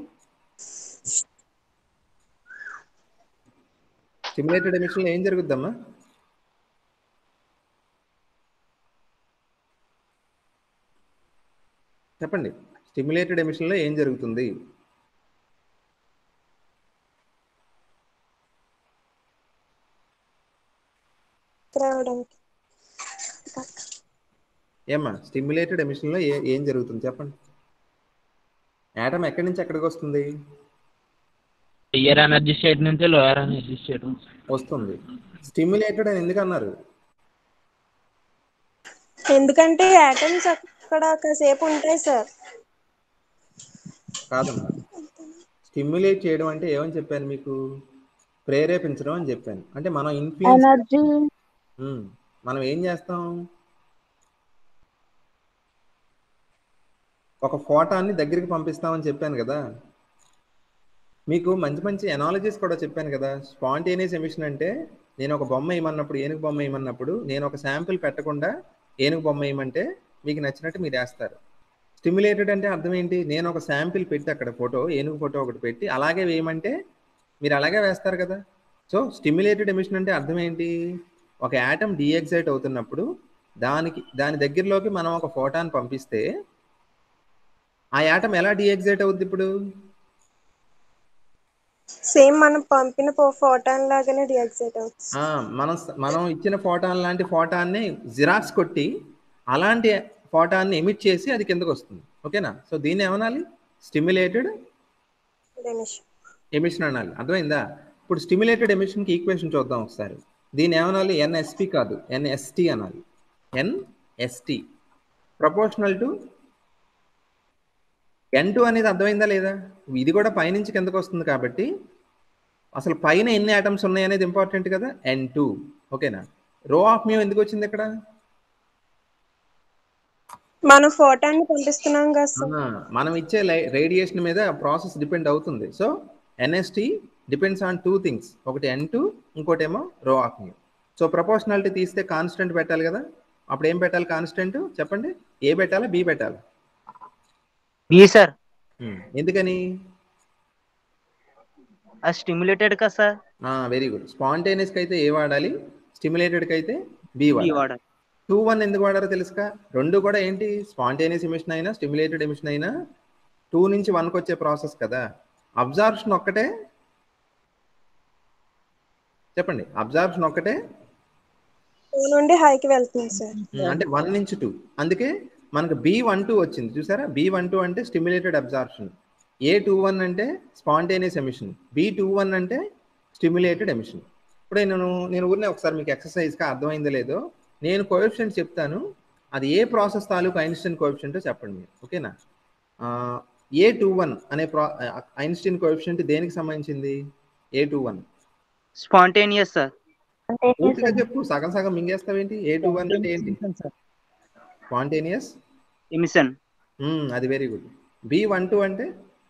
స్టిమ్యులేటెడ్ ఎమిషన్ లో ఏం జరుగుద్దమ్మా చెప్పండి స్టిమ్యులేటెడ్ ఎమిషన్ లో ఏం జరుగుతుంది రావడానికి ఏమ్మా స్టిమ్యులేటెడ్ ఎమిషన్ లో ఏ ఏం జరుగుతుంది చెప్పండి యాటమ్ ఎక్కడి నుంచి ఎక్కడికి వస్తుంది హయ్యర్ ఎనర్జీ స్టేట్ నుంచి లోయర్ ఎనర్జీ స్టేట్ వస్తుంది స్టిమ్యులేటెడ్ అని ఎందుకు అన్నారు ఎందుకంటే యాటమ్స్ అక్కడ కాసేపు ఉంటాయి సార్ కాదమ్మా స్టిమ్యులేట్ చేయడం అంటే ఏమని చెప్పాను మీకు ప్రేరేపించడం అని చెప్పాను అంటే మనం ఇన్ఫ్లుయెన్స్ ఎనర్జీ మనం ఏం చేస్తాం ఒక ఫోటాన్ని దగ్గరికి పంపిస్తామని చెప్పాను కదా మీకు మంచి మంచి ఎనాలజీస్ కూడా చెప్పాను కదా స్పాంటేనియస్ ఎమిషన్ అంటే నేను ఒక బొమ్మ వేయమన్నప్పుడు ఏనుగు బొమ్మ వేయమన్నప్పుడు నేను ఒక శాంపిల్ పెట్టకుండా ఏనుగు బొమ్మ వేయమంటే మీకు నచ్చినట్టు మీరు వేస్తారు స్టిమ్యులేటెడ్ అంటే అర్థం ఏంటి నేను ఒక శాంపిల్ పెట్టి అక్కడ ఫోటో ఏనుగు ఫోటో ఒకటి పెట్టి అలాగే వేయమంటే మీరు అలాగే వేస్తారు కదా సో స్టిమ్యులేటెడ్ ఎమిషన్ అంటే అర్థం ఏంటి ఒక యాటమ్ డీఎగ్జైట్ అవుతున్నప్పుడు దానికి దాని దగ్గరలోకి మనం ఒక ఫోటాన్ పంపిస్తే ఆ యాటం ఎలా డిఎగ్జైట్ అవుద్ది ఇప్పుడు సేమ్ మనం పంపిన ఫోటాన్ లాగానే డియాక్సిట్ అవుతుంది ఆ, మనం మనం ఇచ్చిన ఫోటాన్ లాంటి ఫోటాన్ని జిరాక్స్ కొట్టి అలాంటి ఫోటాన్ని ఎమిట్ చేసి అది కిందకు వస్తుంది ఓకేనా సో దీన్ని ఏమనాలి స్టిమ్యులేటెడ్ డెమిషన్ ఎమిషన్ అనాలి అర్థమైందా ఇప్పుడు స్టిమ్యులేటెడ్ ఎమిషన్కి ఈక్వేషన్ చూద్దాం ఒకసారి దీన్ని ఏమనాలి ఎన్ఎస్పి కాదు ఎన్ఎస్టి అనాలి NST proportional to N two అనేది అర్థమైందా లేదా ఇది కూడా పైనుంచి కిందకు వస్తుంది కాబట్టి అసలు పైన ఎన్ని ఐటమ్స్ ఉన్నాయి అనేది ఇంపార్టెంట్ కదా ఎన్ టూ ఓకేనా రో ఆఫ్ మ్యూ ఎందుకు వచ్చింది ఇక్కడ మనం ఫోటాన్ పంపిస్తున్నాం కదా సార్ ఆ, మనం ఇచ్చే రేడియేషన్ మీద ప్రాసెస్ డిపెండ్ అవుతుంది so NST depends on two things ఒకటి ఎన్ టూ ఇంకోటేమో rho of nu so proportionality తీస్తే కాన్స్టెంట్ పెట్టాలి కదా అప్పుడు ఏం పెట్టాలి కాన్స్టెంట్ చెప్పండి ఏ పెట్టాలా బి పెట్టాలా బి సార్ ఉమ్, ఎందుకని అది స్టిమ్యులేటెడ్ కదా సార్ వెరీ గుడ్ స్పాంటేనియస్కి అయితే ఏ వాడాలి స్టిమ్యులేటెడ్కి అయితే బి బి వాడాలి వాడాలి టూ వన్ ఎందుకు వాడారో తెలుసుకా రెండు కూడా ఏంటి స్పాంటేనియస్ ఎమిషన్ అయినా స్టిమ్యులేటెడ్ ఎమిషన్ అయినా టూ నుంచి వన్కి వచ్చే ప్రాసెస్ కదా అబ్జార్ప్షన్ ఒక్కటే చెప్పండి అబ్జార్ప్షన్ ఒక్కటే టూ నుండి హైకి వెళ్తుంది సార్ ఉమ్, అంటే వన్ నుంచి టూ అందుకే మనకు బి వన్ టూ వచ్చింది చూసారా బి వన్ టూ అంటే stimulated absorption A two one అంటే spontaneous emission B two one అంటే స్టిమ్యులేటెడ్ ఎమిషన్ ఇప్పుడు నేను నేను ఊరినే ఒకసారి మీకు ఎక్సర్సైజ్గా అర్థమైందో లేదో నేను కోఎఫిషియంట్ చెప్తాను అది ఏ ప్రాసెస్ తాలూకు ఐన్స్టీన్ కోఎఫిషియంటో చెప్పండి మీరు ఓకేనా ఏ టూ వన్ అనే ప్రా ఐన్స్టీన్ కోఎఫిషియంట్ దేనికి సంబంధించింది A two one spontaneous sir అంటే పూర్తిగా చెప్పు సగం సగం మింగేస్తావేంటి ఏ టూ వన్ అంటే ఏంటి స్పాంటేనియస్ ఎమిషన్ అది very good B one two అంటే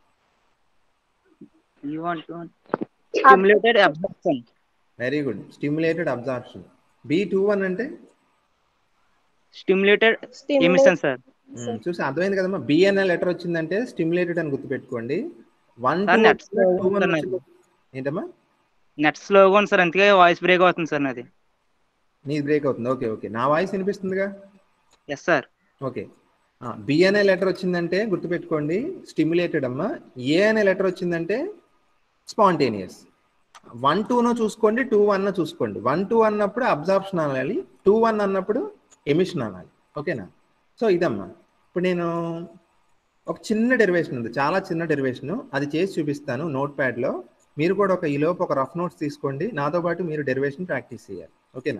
B one two stimulated absorption very good stimulated absorption B two one అంటే stimulated Stimulate- emission sir hmm, చూసి అర్థమైంది కదమ్మా బి అనే లెటర్ వచ్చిందంటే స్టిమ్యులేటెడ్ అని గుర్తుపెట్టుకోండి one sir, two net slow two one ఉంటున్నది. ఏంటమ్మా నెట్ స్లోగా ఉంది సార్ అందుకే వాయిస్ బ్రేక్ అవుతుంది సార్ నాది నీది బ్రేక్ అవుతుంది ఓకే ఓకే నా వాయిస్ వినిపిస్తుందిగా ఎస్ సార్ ఓకే బి అనే లెటర్ వచ్చిందంటే గుర్తుపెట్టుకోండి స్టిమ్యులేటెడ్ అమ్మా ఏ అనే లెటర్ వచ్చిందంటే స్పాంటేనియస్ వన్ టూను చూసుకోండి టూ వన్ చూసుకోండి వన్ టూ అన్నప్పుడు అబ్జార్ప్షన్ అనాలి టూ వన్ అన్నప్పుడు ఎమిషన్ అనాలి ఓకేనా సో ఇదమ్మా ఇప్పుడు నేను ఒక చిన్న డెరివేషన్ ఉంది చాలా చిన్న డెరివేషన్ అది చేసి చూపిస్తాను నోట్ ప్యాడ్లో మీరు కూడా ఒక ఈ లోపు ఒక రఫ్ నోట్స్ తీసుకోండి నాతో పాటు మీరు డెరివేషన్ ప్రాక్టీస్ చేయాలి ఓకేనా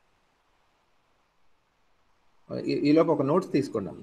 ఈ- ఈ లోపు ఒక నోట్స్ తీసుకోండి అమ్మా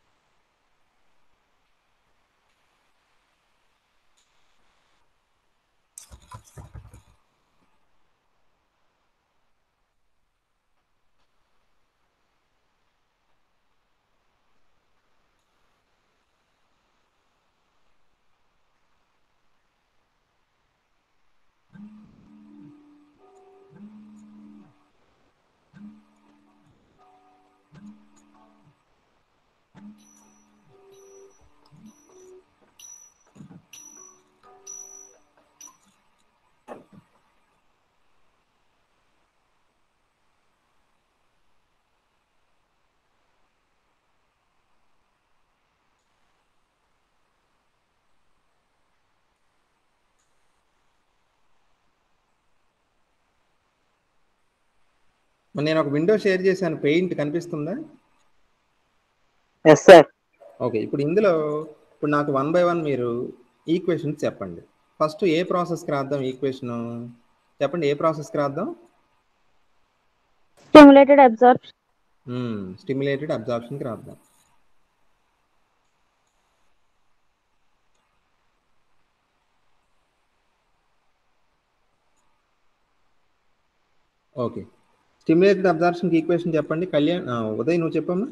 మరి నేను ఒక విండో షేర్ చేశాను పెయింట్ కనిపిస్తుందా ఎస్ సార్ ఓకే ఇప్పుడు ఇందులో ఇప్పుడు నాకు వన్ బై వన్ మీరు ఈక్వేషన్స్ చెప్పండి ఫస్ట్ ఏ ప్రాసెస్కి రాద్దాం ఈక్వేషన్ చెప్పండి ఏ ప్రాసెస్కి రాద్దాం స్టిమ్యులేటెడ్ అబ్జార్ప్షన్ స్టిమ్యులేటెడ్ అబ్జార్ప్షన్కి రాద్దాం ఓకే స్టిమ్యులేటెడ్ అబ్జార్ప్షన్కి ఈక్వేషన్ చెప్పండి కళ్యాణ్ ఆ, ఉదయ్ నువ్వు చెప్పమ్మా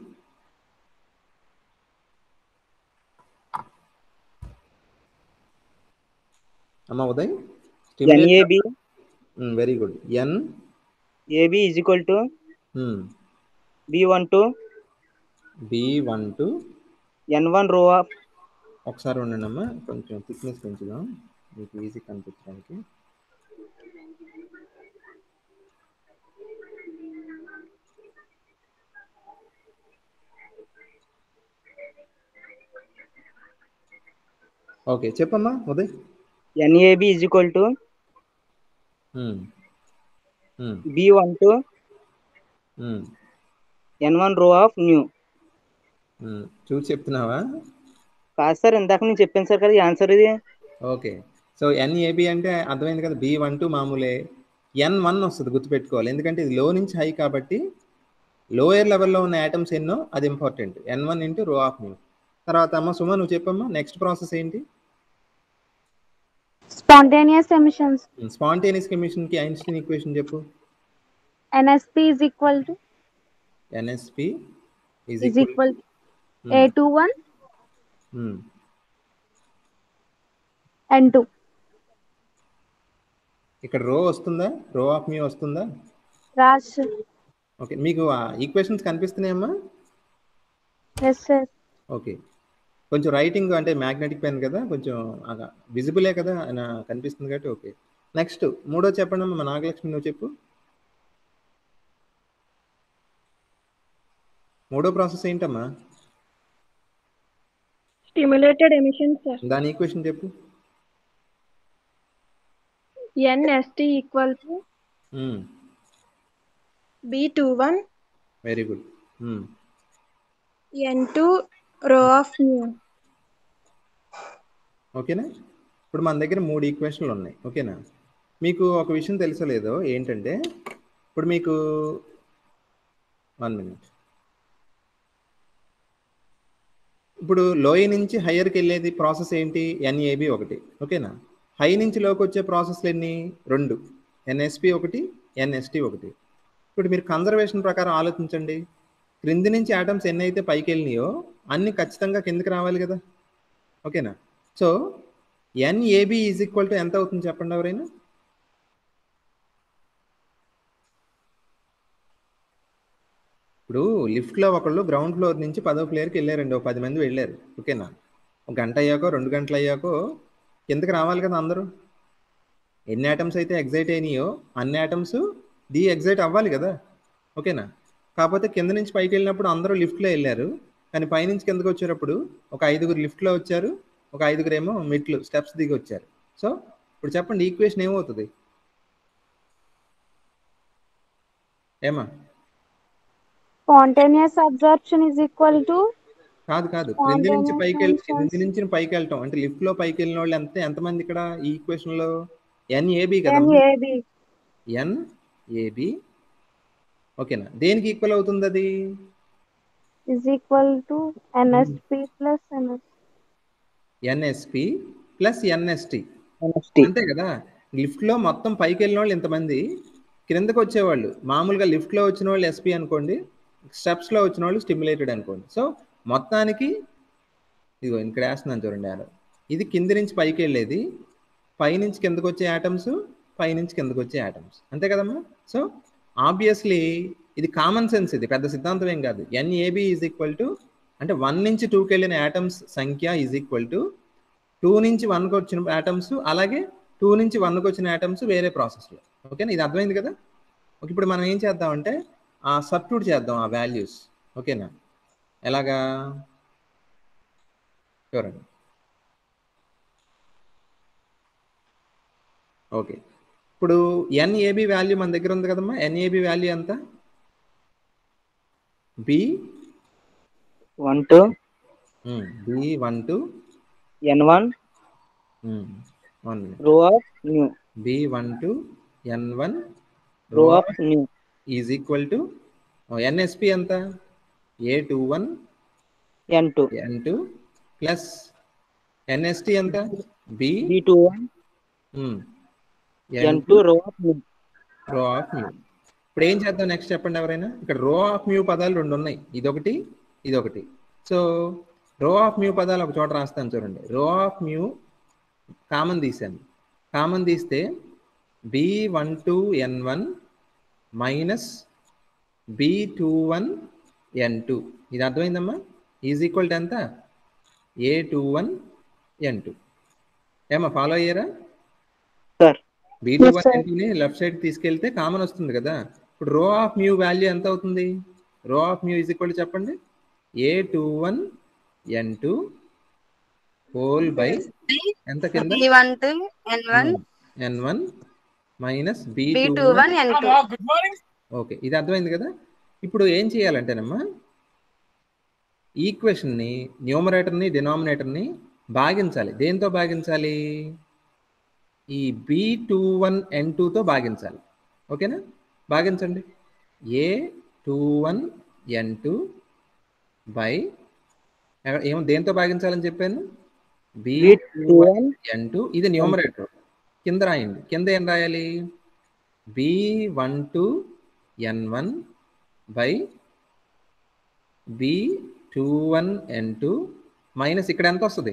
అమ్మా Uday NAB very good N AB is equal to B one two B one two N one rho of ఒకసారి ఉండండి అమ్మా కొంచెం థిక్నెస్ పెంచుదాం మీకు ఈజీ కనిపించడానికి ఓకే చెప్పమ్మా Uday NAB is equal to um. Um. B one two um. N one rho of nu um. చూసి చెప్తున్నావా కాదు సార్ ఇందాక నేను చెప్పాను సార్ కదా ఆన్సర్ ఇది ఓకే సో ఎన్ఏబి అంటే అర్థమైంది కదా బి వన్ టూ మామూలే ఎన్ వన్ వస్తుంది గుర్తుపెట్టుకోవాలి ఎందుకంటే ఇది లో నుంచి హై కాబట్టి లోయర్ లెవెల్లో ఉన్న ఐటమ్స్ ఎన్నో అది important N one into rho of nu తర్వాత అమ్మ సుమ నువ్వు చెప్పమ్మా నెక్స్ట్ ప్రాసెస్ ఏంటి స్పాంటేనియస్ ఎమిషన్స్ స్పాంటేనియస్ కమిషన్కి ఐన్స్టీన్ ఈక్వేషన్ చెప్పు NSP is equal to NSP is is equal A two one N two ఇక్కడ రో వస్తుందా రో ఆఫ్ న్యూ వస్తుందా రాజ్ ఓకే మీకు ఈక్వేషన్స్ కనిపిస్తున్నాయమ్మా ఎస్ సార్ ఓకే కొంచెం రైటింగ్ అంటే మ్యాగ్నెటిక్ పెన్ కదా కొంచెం విజిబులే కదా నా కనిపిస్తుంది కాబట్టి ఓకే నెక్స్ట్ మూడో చెప్పండి అమ్మా నాగలక్ష్మి నువ్వు చెప్పు మూడో ప్రాసెస్ ఏంటమ్మా స్టిమ్యులేటెడ్ ఎమిషన్ సార్ దాని ఈక్వేషన్ చెప్పు NST equal to B two one very good N two rho of nu ఓకేనా ఇప్పుడు మన దగ్గర మూడు ఈక్వేషన్లు ఉన్నాయి ఓకేనా మీకు ఒక విషయం తెలుసలేదో ఏంటంటే ఇప్పుడు మీకు వన్ మినిట్ ఇప్పుడు లోయ నుంచి హయ్యర్కి వెళ్ళేది ప్రాసెస్ ఏంటి ఎన్ఏబి ఒకటి ఓకేనా హై నుంచి లోకి వచ్చే ప్రాసెస్లు ఎన్ని రెండు ఎన్ఎస్పి ఒకటి ఎన్ఎస్టి ఒకటి ఇప్పుడు మీరు కన్జర్వేషన్ ప్రకారం ఆలోచించండి క్రింది నుంచి ఆటమ్స్ ఎన్ని అయితే పైకి వెళ్ళినాయో అన్ని ఖచ్చితంగా కిందకి రావాలి కదా ఓకేనా so NAB is equal to ఎంత అవుతుంది చెప్పండి ఎవరైనా ఇప్పుడు లిఫ్ట్లో ఒకళ్ళు గ్రౌండ్ ఫ్లోర్ నుంచి పదో ఫ్లోర్కి వెళ్ళారండి ఒక పది మంది వెళ్ళారు ఓకేనా ఒక గంట అయ్యాకో రెండు గంటలు అయ్యాకో కిందకి రావాలి కదా అందరూ ఎన్ని ఐటమ్స్ అయితే ఎగ్జైట్ అయినాయో అన్ని ఐటమ్స్ డి ఎగ్జైట్ అవ్వాలి కదా ఓకేనా కాకపోతే కింద నుంచి పైకి వెళ్ళినప్పుడు అందరూ లిఫ్ట్లో వెళ్ళారు కానీ పైనుంచి కిందకి వచ్చేటప్పుడు ఒక ఐదుగురు లిఫ్ట్లో వచ్చారు ఒక ఐదుగురు ఏమో మెట్లు స్టెప్స్ దిగి వచ్చారు సో ఇప్పుడు చెప్పండి ఈక్వేషన్ ఏమవుతుంది ఏమా spontaneous absorption is equal to కాదు కాదు క్రింది నుంచి పైకి వెళ్ళి క్రింది నుంచి పైకి వెళ్ళటం అంటే లిఫ్ట్ లో పైకి వెళ్ళిన వాళ్ళు ఎంత ఎంతమంది ఇక్కడ ఈ ఈక్వేషన్ లో ఎన్ఏబి కదా ఎన్ఏబి ఎన్ ఏబి ఓకేనా దేనికి ఈక్వల్ అవుతుంది అది is equal to NSP plus NS NSP plus NST NST అంతే కదా లిఫ్ట్ లో మొత్తం పైకి వెళ్ళిన వాళ్ళు ఎంతమంది కిందకి వచ్చేవాళ్ళు మామూలుగా లిఫ్ట్ లో వచ్చిన వాళ్ళు ఎస్పీ అనుకోండి స్టెప్స్ లో వచ్చిన వాళ్ళు స్టిమ్యులేటెడ్ అనుకోండి సో మొత్తానికి ఇదిగో ఇక్కడ వేస్తున్నాను చూడండి యారో ఇది కింది నుంచి పైకి వెళ్ళేది పై నుంచి కిందకు వచ్చే యాటమ్స్ పై నుంచి కిందకు వచ్చే యాటమ్స్ అంతే కదమ్మా సో ఆబ్వియస్లీ ఇది కామన్ సెన్స్ ఇది పెద్ద సిద్ధాంతం ఏం కాదు ఎన్ఏబి ఈజ్ ఈక్వల్ టు అంటే వన్ నుంచి టూకి వెళ్ళిన యాటమ్స్ సంఖ్య ఈజ్ ఈక్వల్ టు టూ నుంచి వన్కి వచ్చిన యాటమ్స్ అలాగే టూ నుంచి వన్కి వచ్చిన యాటమ్స్ వేరే ప్రాసెస్లో ఓకేనా ఇది అర్థమైంది కదా ఓకే ఇప్పుడు మనం ఏం చేద్దామంటే ఆ సబ్స్టిట్యూట్ చేద్దాం ఆ వాల్యూస్ ఓకేనా ఎలాగా చూడండి ఓకే ఇప్పుడు ఎన్ఏబి వాల్యూ మన దగ్గర ఉంది కదమ్మా ఎన్ఏబి వాల్యూ ఎంత B one two B one two N one one rho of nu B one two N one rho of nu is equal to NSP ఎంత A two one N two N two plus NST ఎంత B B two one N two rho of nu rho of mu ఇప్పుడు ఏం చేద్దాం నెక్స్ట్ చెప్పండి ఎవరైనా ఇక్కడ రో ఆఫ్ మ్యూ పదాలు రెండు ఉన్నాయి ఇదొకటి ఇదొకటి సో రో ఆఫ్ మ్యూ పదాలు ఒక చోట రాస్తాను చూడండి రో ఆఫ్ మ్యూ కామన్ తీసాను కామన్ తీస్తే B one two N one minus B two one N two ఇది అర్థమైందమ్మా ఈజ్ ఈక్వల్ టు ఎంత A two one N two ఏమా ఫాలో అయ్యారా sir B two Yes, one sir. ఎన్టీని లెఫ్ట్ సైడ్ తీసుకెళ్తే కామన్ వస్తుంది కదా ఇప్పుడు రో ఆఫ్ మ్యూ వాల్యూ ఎంత అవుతుంది రో ఆఫ్ మ్యూ ఈజ్ ఈక్వల్ చెప్పండి A two one N two whole by ఎంత కింద B one two N one N one minus B B two two one N two okay ఇది అర్థమైంది కదా ఇప్పుడు ఏం చేయాలంటేనమ్మా ఈక్వేషన్ని న్యూమరేటర్ని డినామినేటర్ని భాగించాలి దేంతో భాగించాలి ఈ బి టూ వన్ ఎన్ టూతో భాగించాలి ఓకేనా భాగించండి A two one N two by ఏమో దేంతో భాగించాలని చెప్పాను B two one N two ఇది న్యూమరేటర్ కింద రాయండి కింద ఏం రాయాలి B one two N one by B two one N two minus ఇక్కడ ఎంత వస్తుంది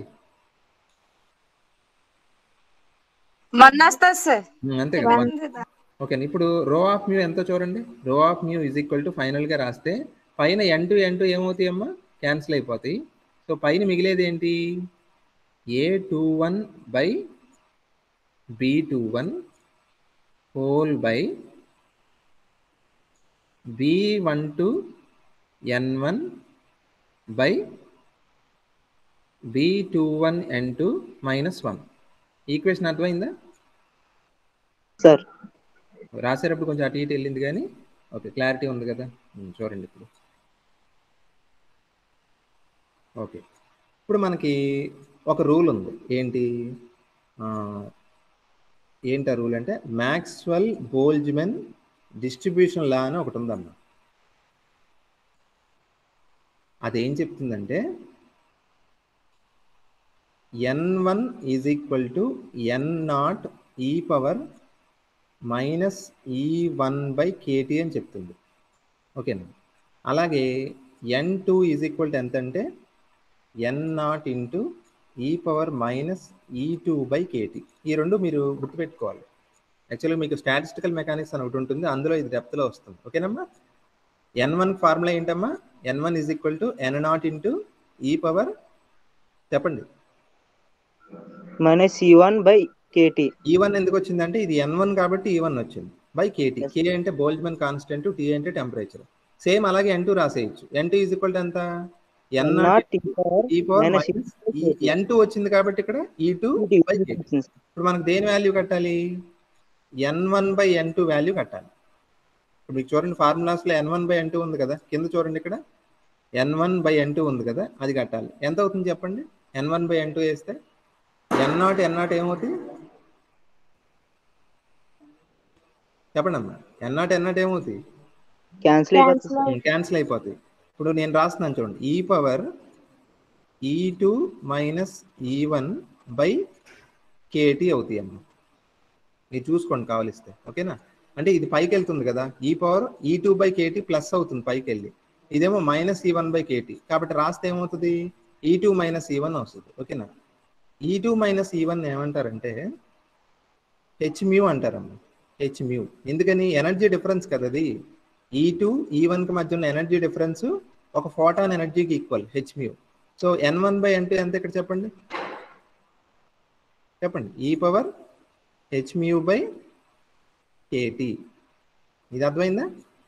వన్ వస్తుంది సార్ ఉమ్, అంతే కదా వన్ ఓకే ఇప్పుడు రో ఆఫ్ మ్యూ ఎంత చూడండి rho of mu is equal to ఫైనల్గా రాస్తే పైన ఎన్ టూ ఎన్ టూ ఏమవుతాయి అమ్మా క్యాన్సిల్ అయిపోతాయి సో పైన మిగిలేది ఏంటి A two one by B two one whole by B one two N one by B two one N two minus one equation అర్థమైందా సార్ రాసేటప్పుడు కొంచెం అటు ఇటు వెళ్ళింది కానీ ఓకే క్లారిటీ ఉంది కదా ఉమ్, చూడండి ఇప్పుడు ఓకే ఇప్పుడు మనకి ఒక రూల్ ఉంది ఏంటి ఆ, ఏంటి ఆ రూల్ అంటే మ్యాక్స్వెల్ బోల్జ్మెన్ డిస్ట్రిబ్యూషన్ లా అని ఒకటి ఉందన్న అదేం చెప్తుందంటే N one is equal to N naught e power minus E one by KT అని చెప్తుంది ఓకేనా అలాగే N two is equal to ఎంత అంటే N naught into e power minus E two by KT ఈ రెండు మీరు గుర్తుపెట్టుకోవాలి యాక్చువల్గా మీకు స్టాటిస్టికల్ మెకానిక్స్ అని ఒకటి ఉంటుంది అందులో ఇది డెప్త్లో వస్తుంది ఓకేనమ్మా ఎన్ వన్ ఫార్ములా ఏంటమ్మా N one is equal to N naught into e power చెప్పండి minus E one by KT E one ఎందుకు వచ్చిందంటే ఇది ఎన్ వన్ కాబట్టి ఈ వన్ వచ్చింది బై కేటీ కే అంటే బోల్జ్మన్ కాన్స్టెంట్ టీ అంటే టెంపరేచర్ సేమ్ అలాగే ఎన్ టూ రాసేయచ్చు N two is equal to ఎంత N naught e power e power minus N two వచ్చింది కాబట్టి ఇక్కడ ఈ టూ బై కేటీ ఇప్పుడు మనకు దేని వాల్యూ కట్టాలి N one by N two value కట్టాలి ఇప్పుడు మీకు చూడండి ఫార్ములాస్ లో N one by N two ఉంది కదా కింద చూడండి ఇక్కడ N one by N two ఉంది కదా అది కట్టాలి ఎంత అవుతుంది చెప్పండి N one by N two వేస్తే ఎన్ నాట్ ఎన్ నాట్ ఏమవుతుంది చెప్పండి అమ్మా ఎన్ నాట్ ఎన్ నాట్ ఏమవుతుంది క్యాన్సిల్ అయిపోతుంది Cancel క్యాన్సిల్ అయిపోతాయి ఇప్పుడు నేను రాస్తున్నాను చూడండి e power E two minus E one by KT అవుతాయి అమ్మ మీరు చూసుకోండి కావలిస్తే ఓకేనా అంటే ఇది పైకి వెళ్తుంది కదా ఈ power E two by KT plus అవుతుంది పైకి వెళ్ళి ఇదేమో minus E one by KT కాబట్టి రాస్తే ఏమవుతుంది ఈ టూ మైనస్ ఈ వన్ వస్తుంది ఓకేనా E two minus E one ఏమంటారంటే హెచ్ మ్యూ అంటారమ్మ హెచ్ మ్యూ ఎందుకని ఎనర్జీ డిఫరెన్స్ కదా అది ఈ టూ ఈ వన్కి మధ్య ఉన్న ఎనర్జీ డిఫరెన్స్ ఒక ఫోటాన్ ఎనర్జీకి equal H mu so N one by N two ఎంత ఇక్కడ చెప్పండి చెప్పండి e power H mu by KT ఇది అర్థమైందా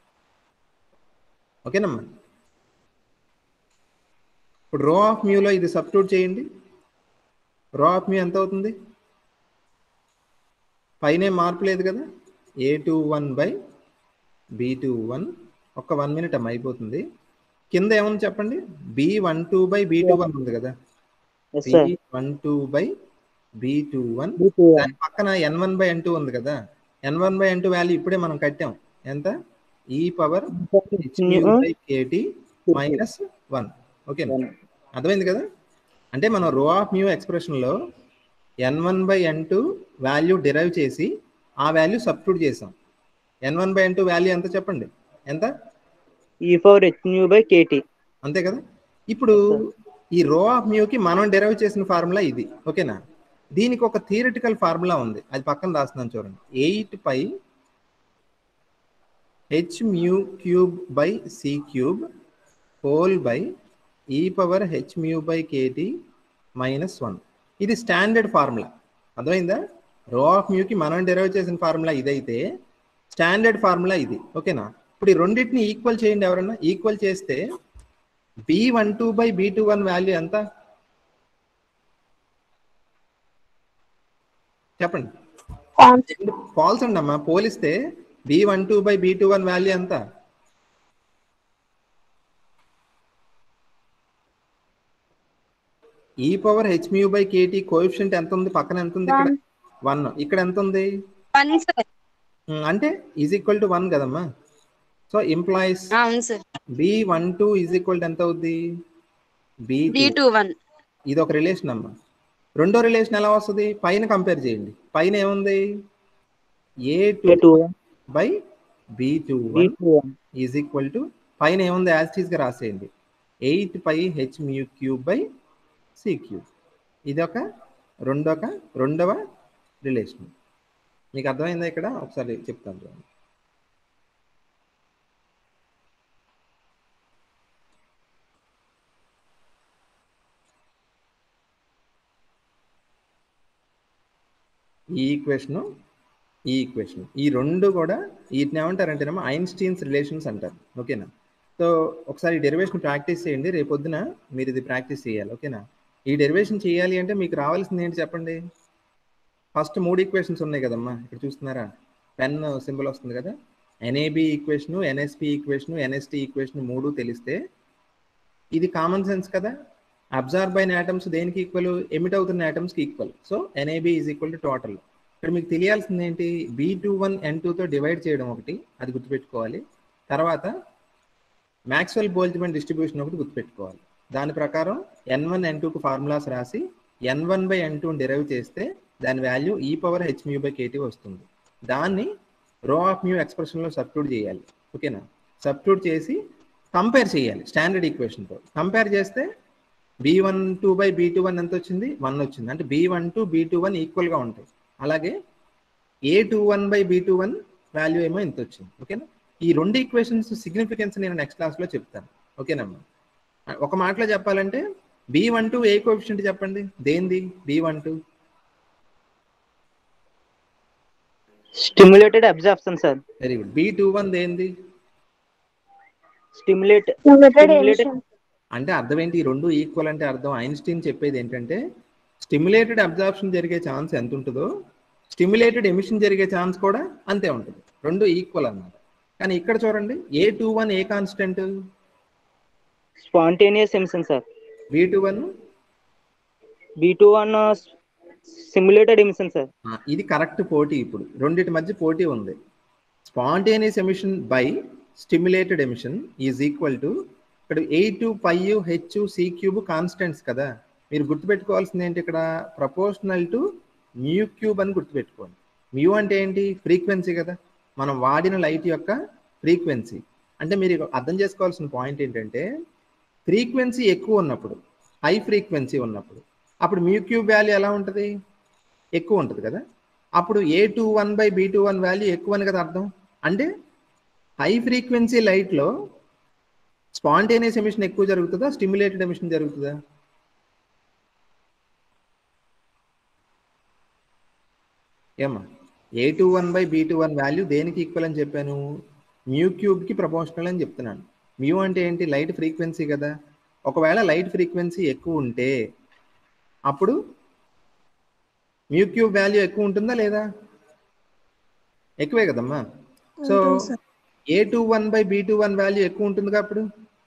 ఓకేనమ్మా ఇప్పుడు రో ఆఫ్ మ్యూలో ఇది సబ్స్టిట్యూట్ చేయండి రో ఆఫ్ మ్యూ ఎంత అవుతుంది పైన ఏం మార్పు లేదు కదా A two one by B two one ఒక్క వన్ మినిట్ అమ్మ అయిపోతుంది కింద ఏముంది చెప్పండి B one two by B two one ఉంది కదా yes B sir one two by B two one B two one దాని పక్కన N one by N two ఉంది కదా N one by N two value ఇప్పుడే మనం కట్టాం ఎంత e power by KT minus one okay అర్థమైంది కదా అంటే మనం రో ఆఫ్ మ్యూ ఎక్స్ప్రెషన్లో N one by N two value derive చేసి ఆ వాల్యూ సబ్స్టిట్యూట్ చేసాం N one by N two value ఎంత చెప్పండి ఎంత e power H nu by KT అంతే కదా ఇప్పుడు ఈ రో ఆఫ్ మ్యూకి మనం డెరైవ్ చేసిన ఫార్ములా ఇది ఓకేనా దీనికి ఒక థియరిటికల్ ఫార్ములా ఉంది అది పక్కన రాస్తున్నాను చూడండి eight pi H mu cube by C cube whole by e power H mu by KT minus one ఇది స్టాండర్డ్ ఫార్ములా అర్థమైందా రో ఆఫ్ మ్యూకి మనం డెరైవ్ చేసిన ఫార్ములా ఇదైతే స్టాండర్డ్ ఫార్ములా ఇది ఓకేనా ఇప్పుడు ఈ రెండింటిని ఈక్వల్ చేయండి ఎవరన్నా ఈక్వల్ చేస్తే B one two by B two one value ఎంత చెప్పండి కాన్స్టెంట్ ఫాల్స్ ఉండమ్మా పోలిస్తే బి one two by B two one value ఎంత e power H mu by KT coefficient ఎంత ఉంది పక్కన ఎంత ఉంది ఇక్కడ వన్ ఇక్కడ ఎంత ఉంది వన్ సార్ ఉమ్, అంటే ఈజ్ ఈక్వల్ టు వన్ కదమ్మా సో ఎంప్లాయీస్ అవును sir B one two is equal to ఎంత అవుద్ది బి బి టూ వన్ ఇది ఒక రిలేషన్ అమ్మా రెండో రిలేషన్ ఎలా వస్తుంది పైన కంపేర్ చేయండి పైన ఏముంది A A two two by B two B one two is equal to పైన ఏముంది యాజ్ గా రాసేయండి eight pi H mu cube by C cube ఇది ఒక రెండొక రెండవ రిలేషన్ మీకు అర్థమైందా ఇక్కడ ఒకసారి చెప్తాను చూడండి ఈ ఈక్వేషను ఈ ఈక్వేషన్ ఈ రెండు కూడా వీటిని ఏమంటారంటేనేమో ఐన్స్టీన్స్ రిలేషన్స్ అంటారు ఓకేనా సో ఒకసారి ఈ డెరివేషన్ ప్రాక్టీస్ చేయండి రేపొద్దున మీరు ఇది ప్రాక్టీస్ చేయాలి ఓకేనా ఈ డెరివేషన్ చేయాలి అంటే మీకు రావాల్సింది ఏంటి చెప్పండి ఫస్ట్ మూడు ఈక్వేషన్స్ ఉన్నాయి కదమ్మా ఇక్కడ చూస్తున్నారా పెన్ సింబల్ వస్తుంది కదా NAB equation NSP equation NST equation మూడు తెలిస్తే ఇది కామన్ సెన్స్ కదా అబ్జార్బ్ అయిన ఆటమ్స్ దేనికి ఈక్వల్ ఎమిట్ అవుతున్న ఆటమ్స్కి equal so NAB is equal to total ఇక్కడ మీకు తెలియాల్సింది ఏంటి బి టూ వన్ ఎన్ టూతో డివైడ్ చేయడం ఒకటి అది గుర్తుపెట్టుకోవాలి తర్వాత మ్యాక్స్వెల్ బోల్జ్మెన్ డిస్ట్రిబ్యూషన్ ఒకటి గుర్తుపెట్టుకోవాలి దాని ప్రకారం ఎన్ వన్ ఎన్ టూకు ఫార్ములాస్ రాసి N one by N two derive చేస్తే దాని value e power H mu by KT వస్తుంది దాన్ని రో ఆఫ్ మ్యూ ఎక్స్ప్రెషన్లో సబ్స్టిట్యూట్ చేయాలి ఓకేనా సబ్స్టిట్యూట్ చేసి కంపేర్ చేయాలి స్టాండర్డ్ ఈక్వేషన్తో కంపేర్ చేస్తే B one two by B two one ఎంత వచ్చింది వన్ వచ్చింది అంటే B one two B two one ఈక్వల్గా ఉంటాయి అలాగే A two one by B two one value ఏమో ఇంత వచ్చింది ఓకేనా ఈ రెండు ఈక్వేషన్స్ సిగ్నిఫికెన్స్ నేను నెక్స్ట్ క్లాస్లో చెప్తాను ఓకేనమ్మా ఒక మాటలో చెప్పాలంటే B one two A coefficient చెప్పండి దేంది B one two stimulated absorption sir very good B two one దేంది స్టిమ్యులేట్ Stimulated Stimulated- emission. అంటే అర్థం ఏంటి ఈ రెండు ఈక్వల్ అంటే అర్థం ఐన్స్టీన్ చెప్పేది ఏంటంటే స్టిమ్యులేటెడ్ అబ్జార్ప్షన్ జరిగే ఛాన్స్ ఎంత ఉంటుందో స్టిమ్యులేటెడ్ ఎమిషన్ జరిగే ఛాన్స్ కూడా అంతే ఉంటుంది రెండు ఈక్వల్ అన్నమాట కానీ ఇక్కడ చూడండి A two one A constant spontaneous emission sir B two one B two one simulated emission sir ఇది కరెక్ట్ పోటీ ఇప్పుడు రెండిటి మధ్య పోటీ ఉంది spontaneous emission by stimulated emission is equal to ఇక్కడ A to pi H C cube constants కదా మీరు గుర్తుపెట్టుకోవాల్సింది ఏంటి ఇక్కడ ప్రపోర్షనల్ టు మ్యూ క్యూబ్ అని గుర్తుపెట్టుకోండి మ్యూ అంటే ఏంటి ఫ్రీక్వెన్సీ కదా మనం వాడిన లైట్ యొక్క ఫ్రీక్వెన్సీ అంటే మీరు అర్థం చేసుకోవాల్సిన పాయింట్ ఏంటంటే ఫ్రీక్వెన్సీ ఎక్కువ ఉన్నప్పుడు హై ఫ్రీక్వెన్సీ ఉన్నప్పుడు అప్పుడు మ్యూ క్యూబ్ వాల్యూ ఎలా ఉంటుంది ఎక్కువ ఉంటుంది కదా అప్పుడు A two one by B two one value ఎక్కువ అని కదా అర్థం అంటే హై ఫ్రీక్వెన్సీ లైట్లో స్పాంటేనియస్ ఎమిషన్ ఎక్కువ జరుగుతుందా స్టిమ్యులేటెడ్ ఎమిషన్ జరుగుతుందా ఏమా A two one by B two one value దేనికి ఈక్వల్ అని చెప్పాను మ్యూ క్యూబ్కి ప్రపోర్షనల్ అని చెప్తున్నాను మ్యూ అంటే ఏంటి లైట్ ఫ్రీక్వెన్సీ కదా ఒకవేళ లైట్ ఫ్రీక్వెన్సీ ఎక్కువ ఉంటే అప్పుడు మ్యూ క్యూబ్ వాల్యూ ఎక్కువ ఉంటుందా లేదా ఎక్కువే కదమ్మా సో ఉంటుంది sir. A two one by B two one value ఎక్కువ ఉంటుందిగా అప్పుడు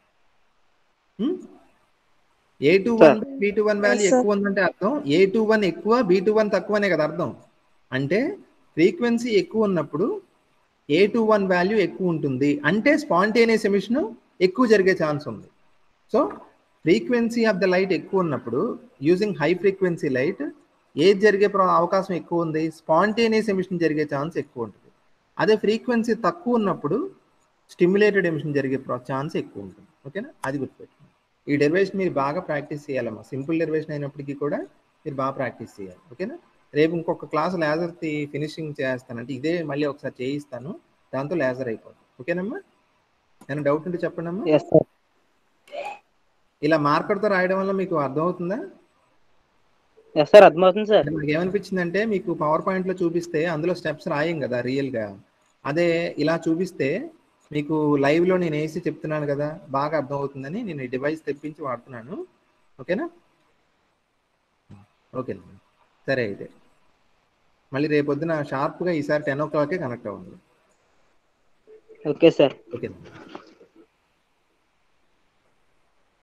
A two one by B two one value Yes, sir. ఎక్కువ ఉందంటే అర్థం ఏ టూ వన్ ఎక్కువ బీ టూ వన్ తక్కువనే కదా అర్థం అంటే ఫ్రీక్వెన్సీ ఎక్కువ ఉన్నప్పుడు ఏ టూ వన్ వాల్యూ ఎక్కువ ఉంటుంది అంటే స్పాంటేనియస్ ఎమిషన్ ఎక్కువ జరిగే ఛాన్స్ ఉంది so frequency of the light ఎక్కువ ఉన్నప్పుడు యూజింగ్ హై ఫ్రీక్వెన్సీ లైట్ ఏది జరిగే ప్ర- అవకాశం ఎక్కువ ఉంది స్పాంటేనియస్ ఎమిషన్ జరిగే ఛాన్స్ ఎక్కువ ఉంటుంది అదే ఫ్రీక్వెన్సీ తక్కువ ఉన్నప్పుడు స్టిమ్యులేటెడ్ ఎమిషన్ జరిగే ఛాన్స్ ఎక్కువ ఉంటుంది ఓకేనా అది గుర్తుపెట్టుకోండి ఈ డెరివేషన్ మీరు బాగా ప్రాక్టీస్ చేయాలమ్మా సింపుల్ డెరివేషన్ అయినప్పటికీ కూడా మీరు బాగా ప్రాక్టీస్ చేయాలి ఓకేనా రేపు ఇంకొక క్లాస్ లేజర్ది ఫినిషింగ్ చేస్తాను అంటే ఇదే మళ్ళీ ఒకసారి చేయిస్తాను దాంతో లేజర్ అయిపోతుంది ఓకేనమ్మా ఏమైనా డౌట్ ఉంటే చెప్పండి అమ్మా ఎస్ సార్ ఇలా మార్కర్తో రాయడం వల్ల మీకు అర్థమవుతుందా ఎస్ సార్ అర్థమవుతుంది సార్ అంటే నాకు ఏమనిపించిందంటే మీకు పవర్ పాయింట్ లో చూపిస్తే అందులో స్టెప్స్ రాయం కదా రియల్ గా అదే ఇలా చూపిస్తే మీకు లైవ్ లో నేను వేసి చెప్తున్నాను కదా బాగా అర్థమవుతుందని నేను ఈ డివైస్ తెప్పించి వాడుతున్నాను ఓకేనా ఓకే సరే అయితే మళ్ళీ రేపొద్దున షార్ప్గా ఈసారి టెన్ ఓ క్లాకే కనెక్ట్ అవ్వండి ఓకే సార్ ఓకే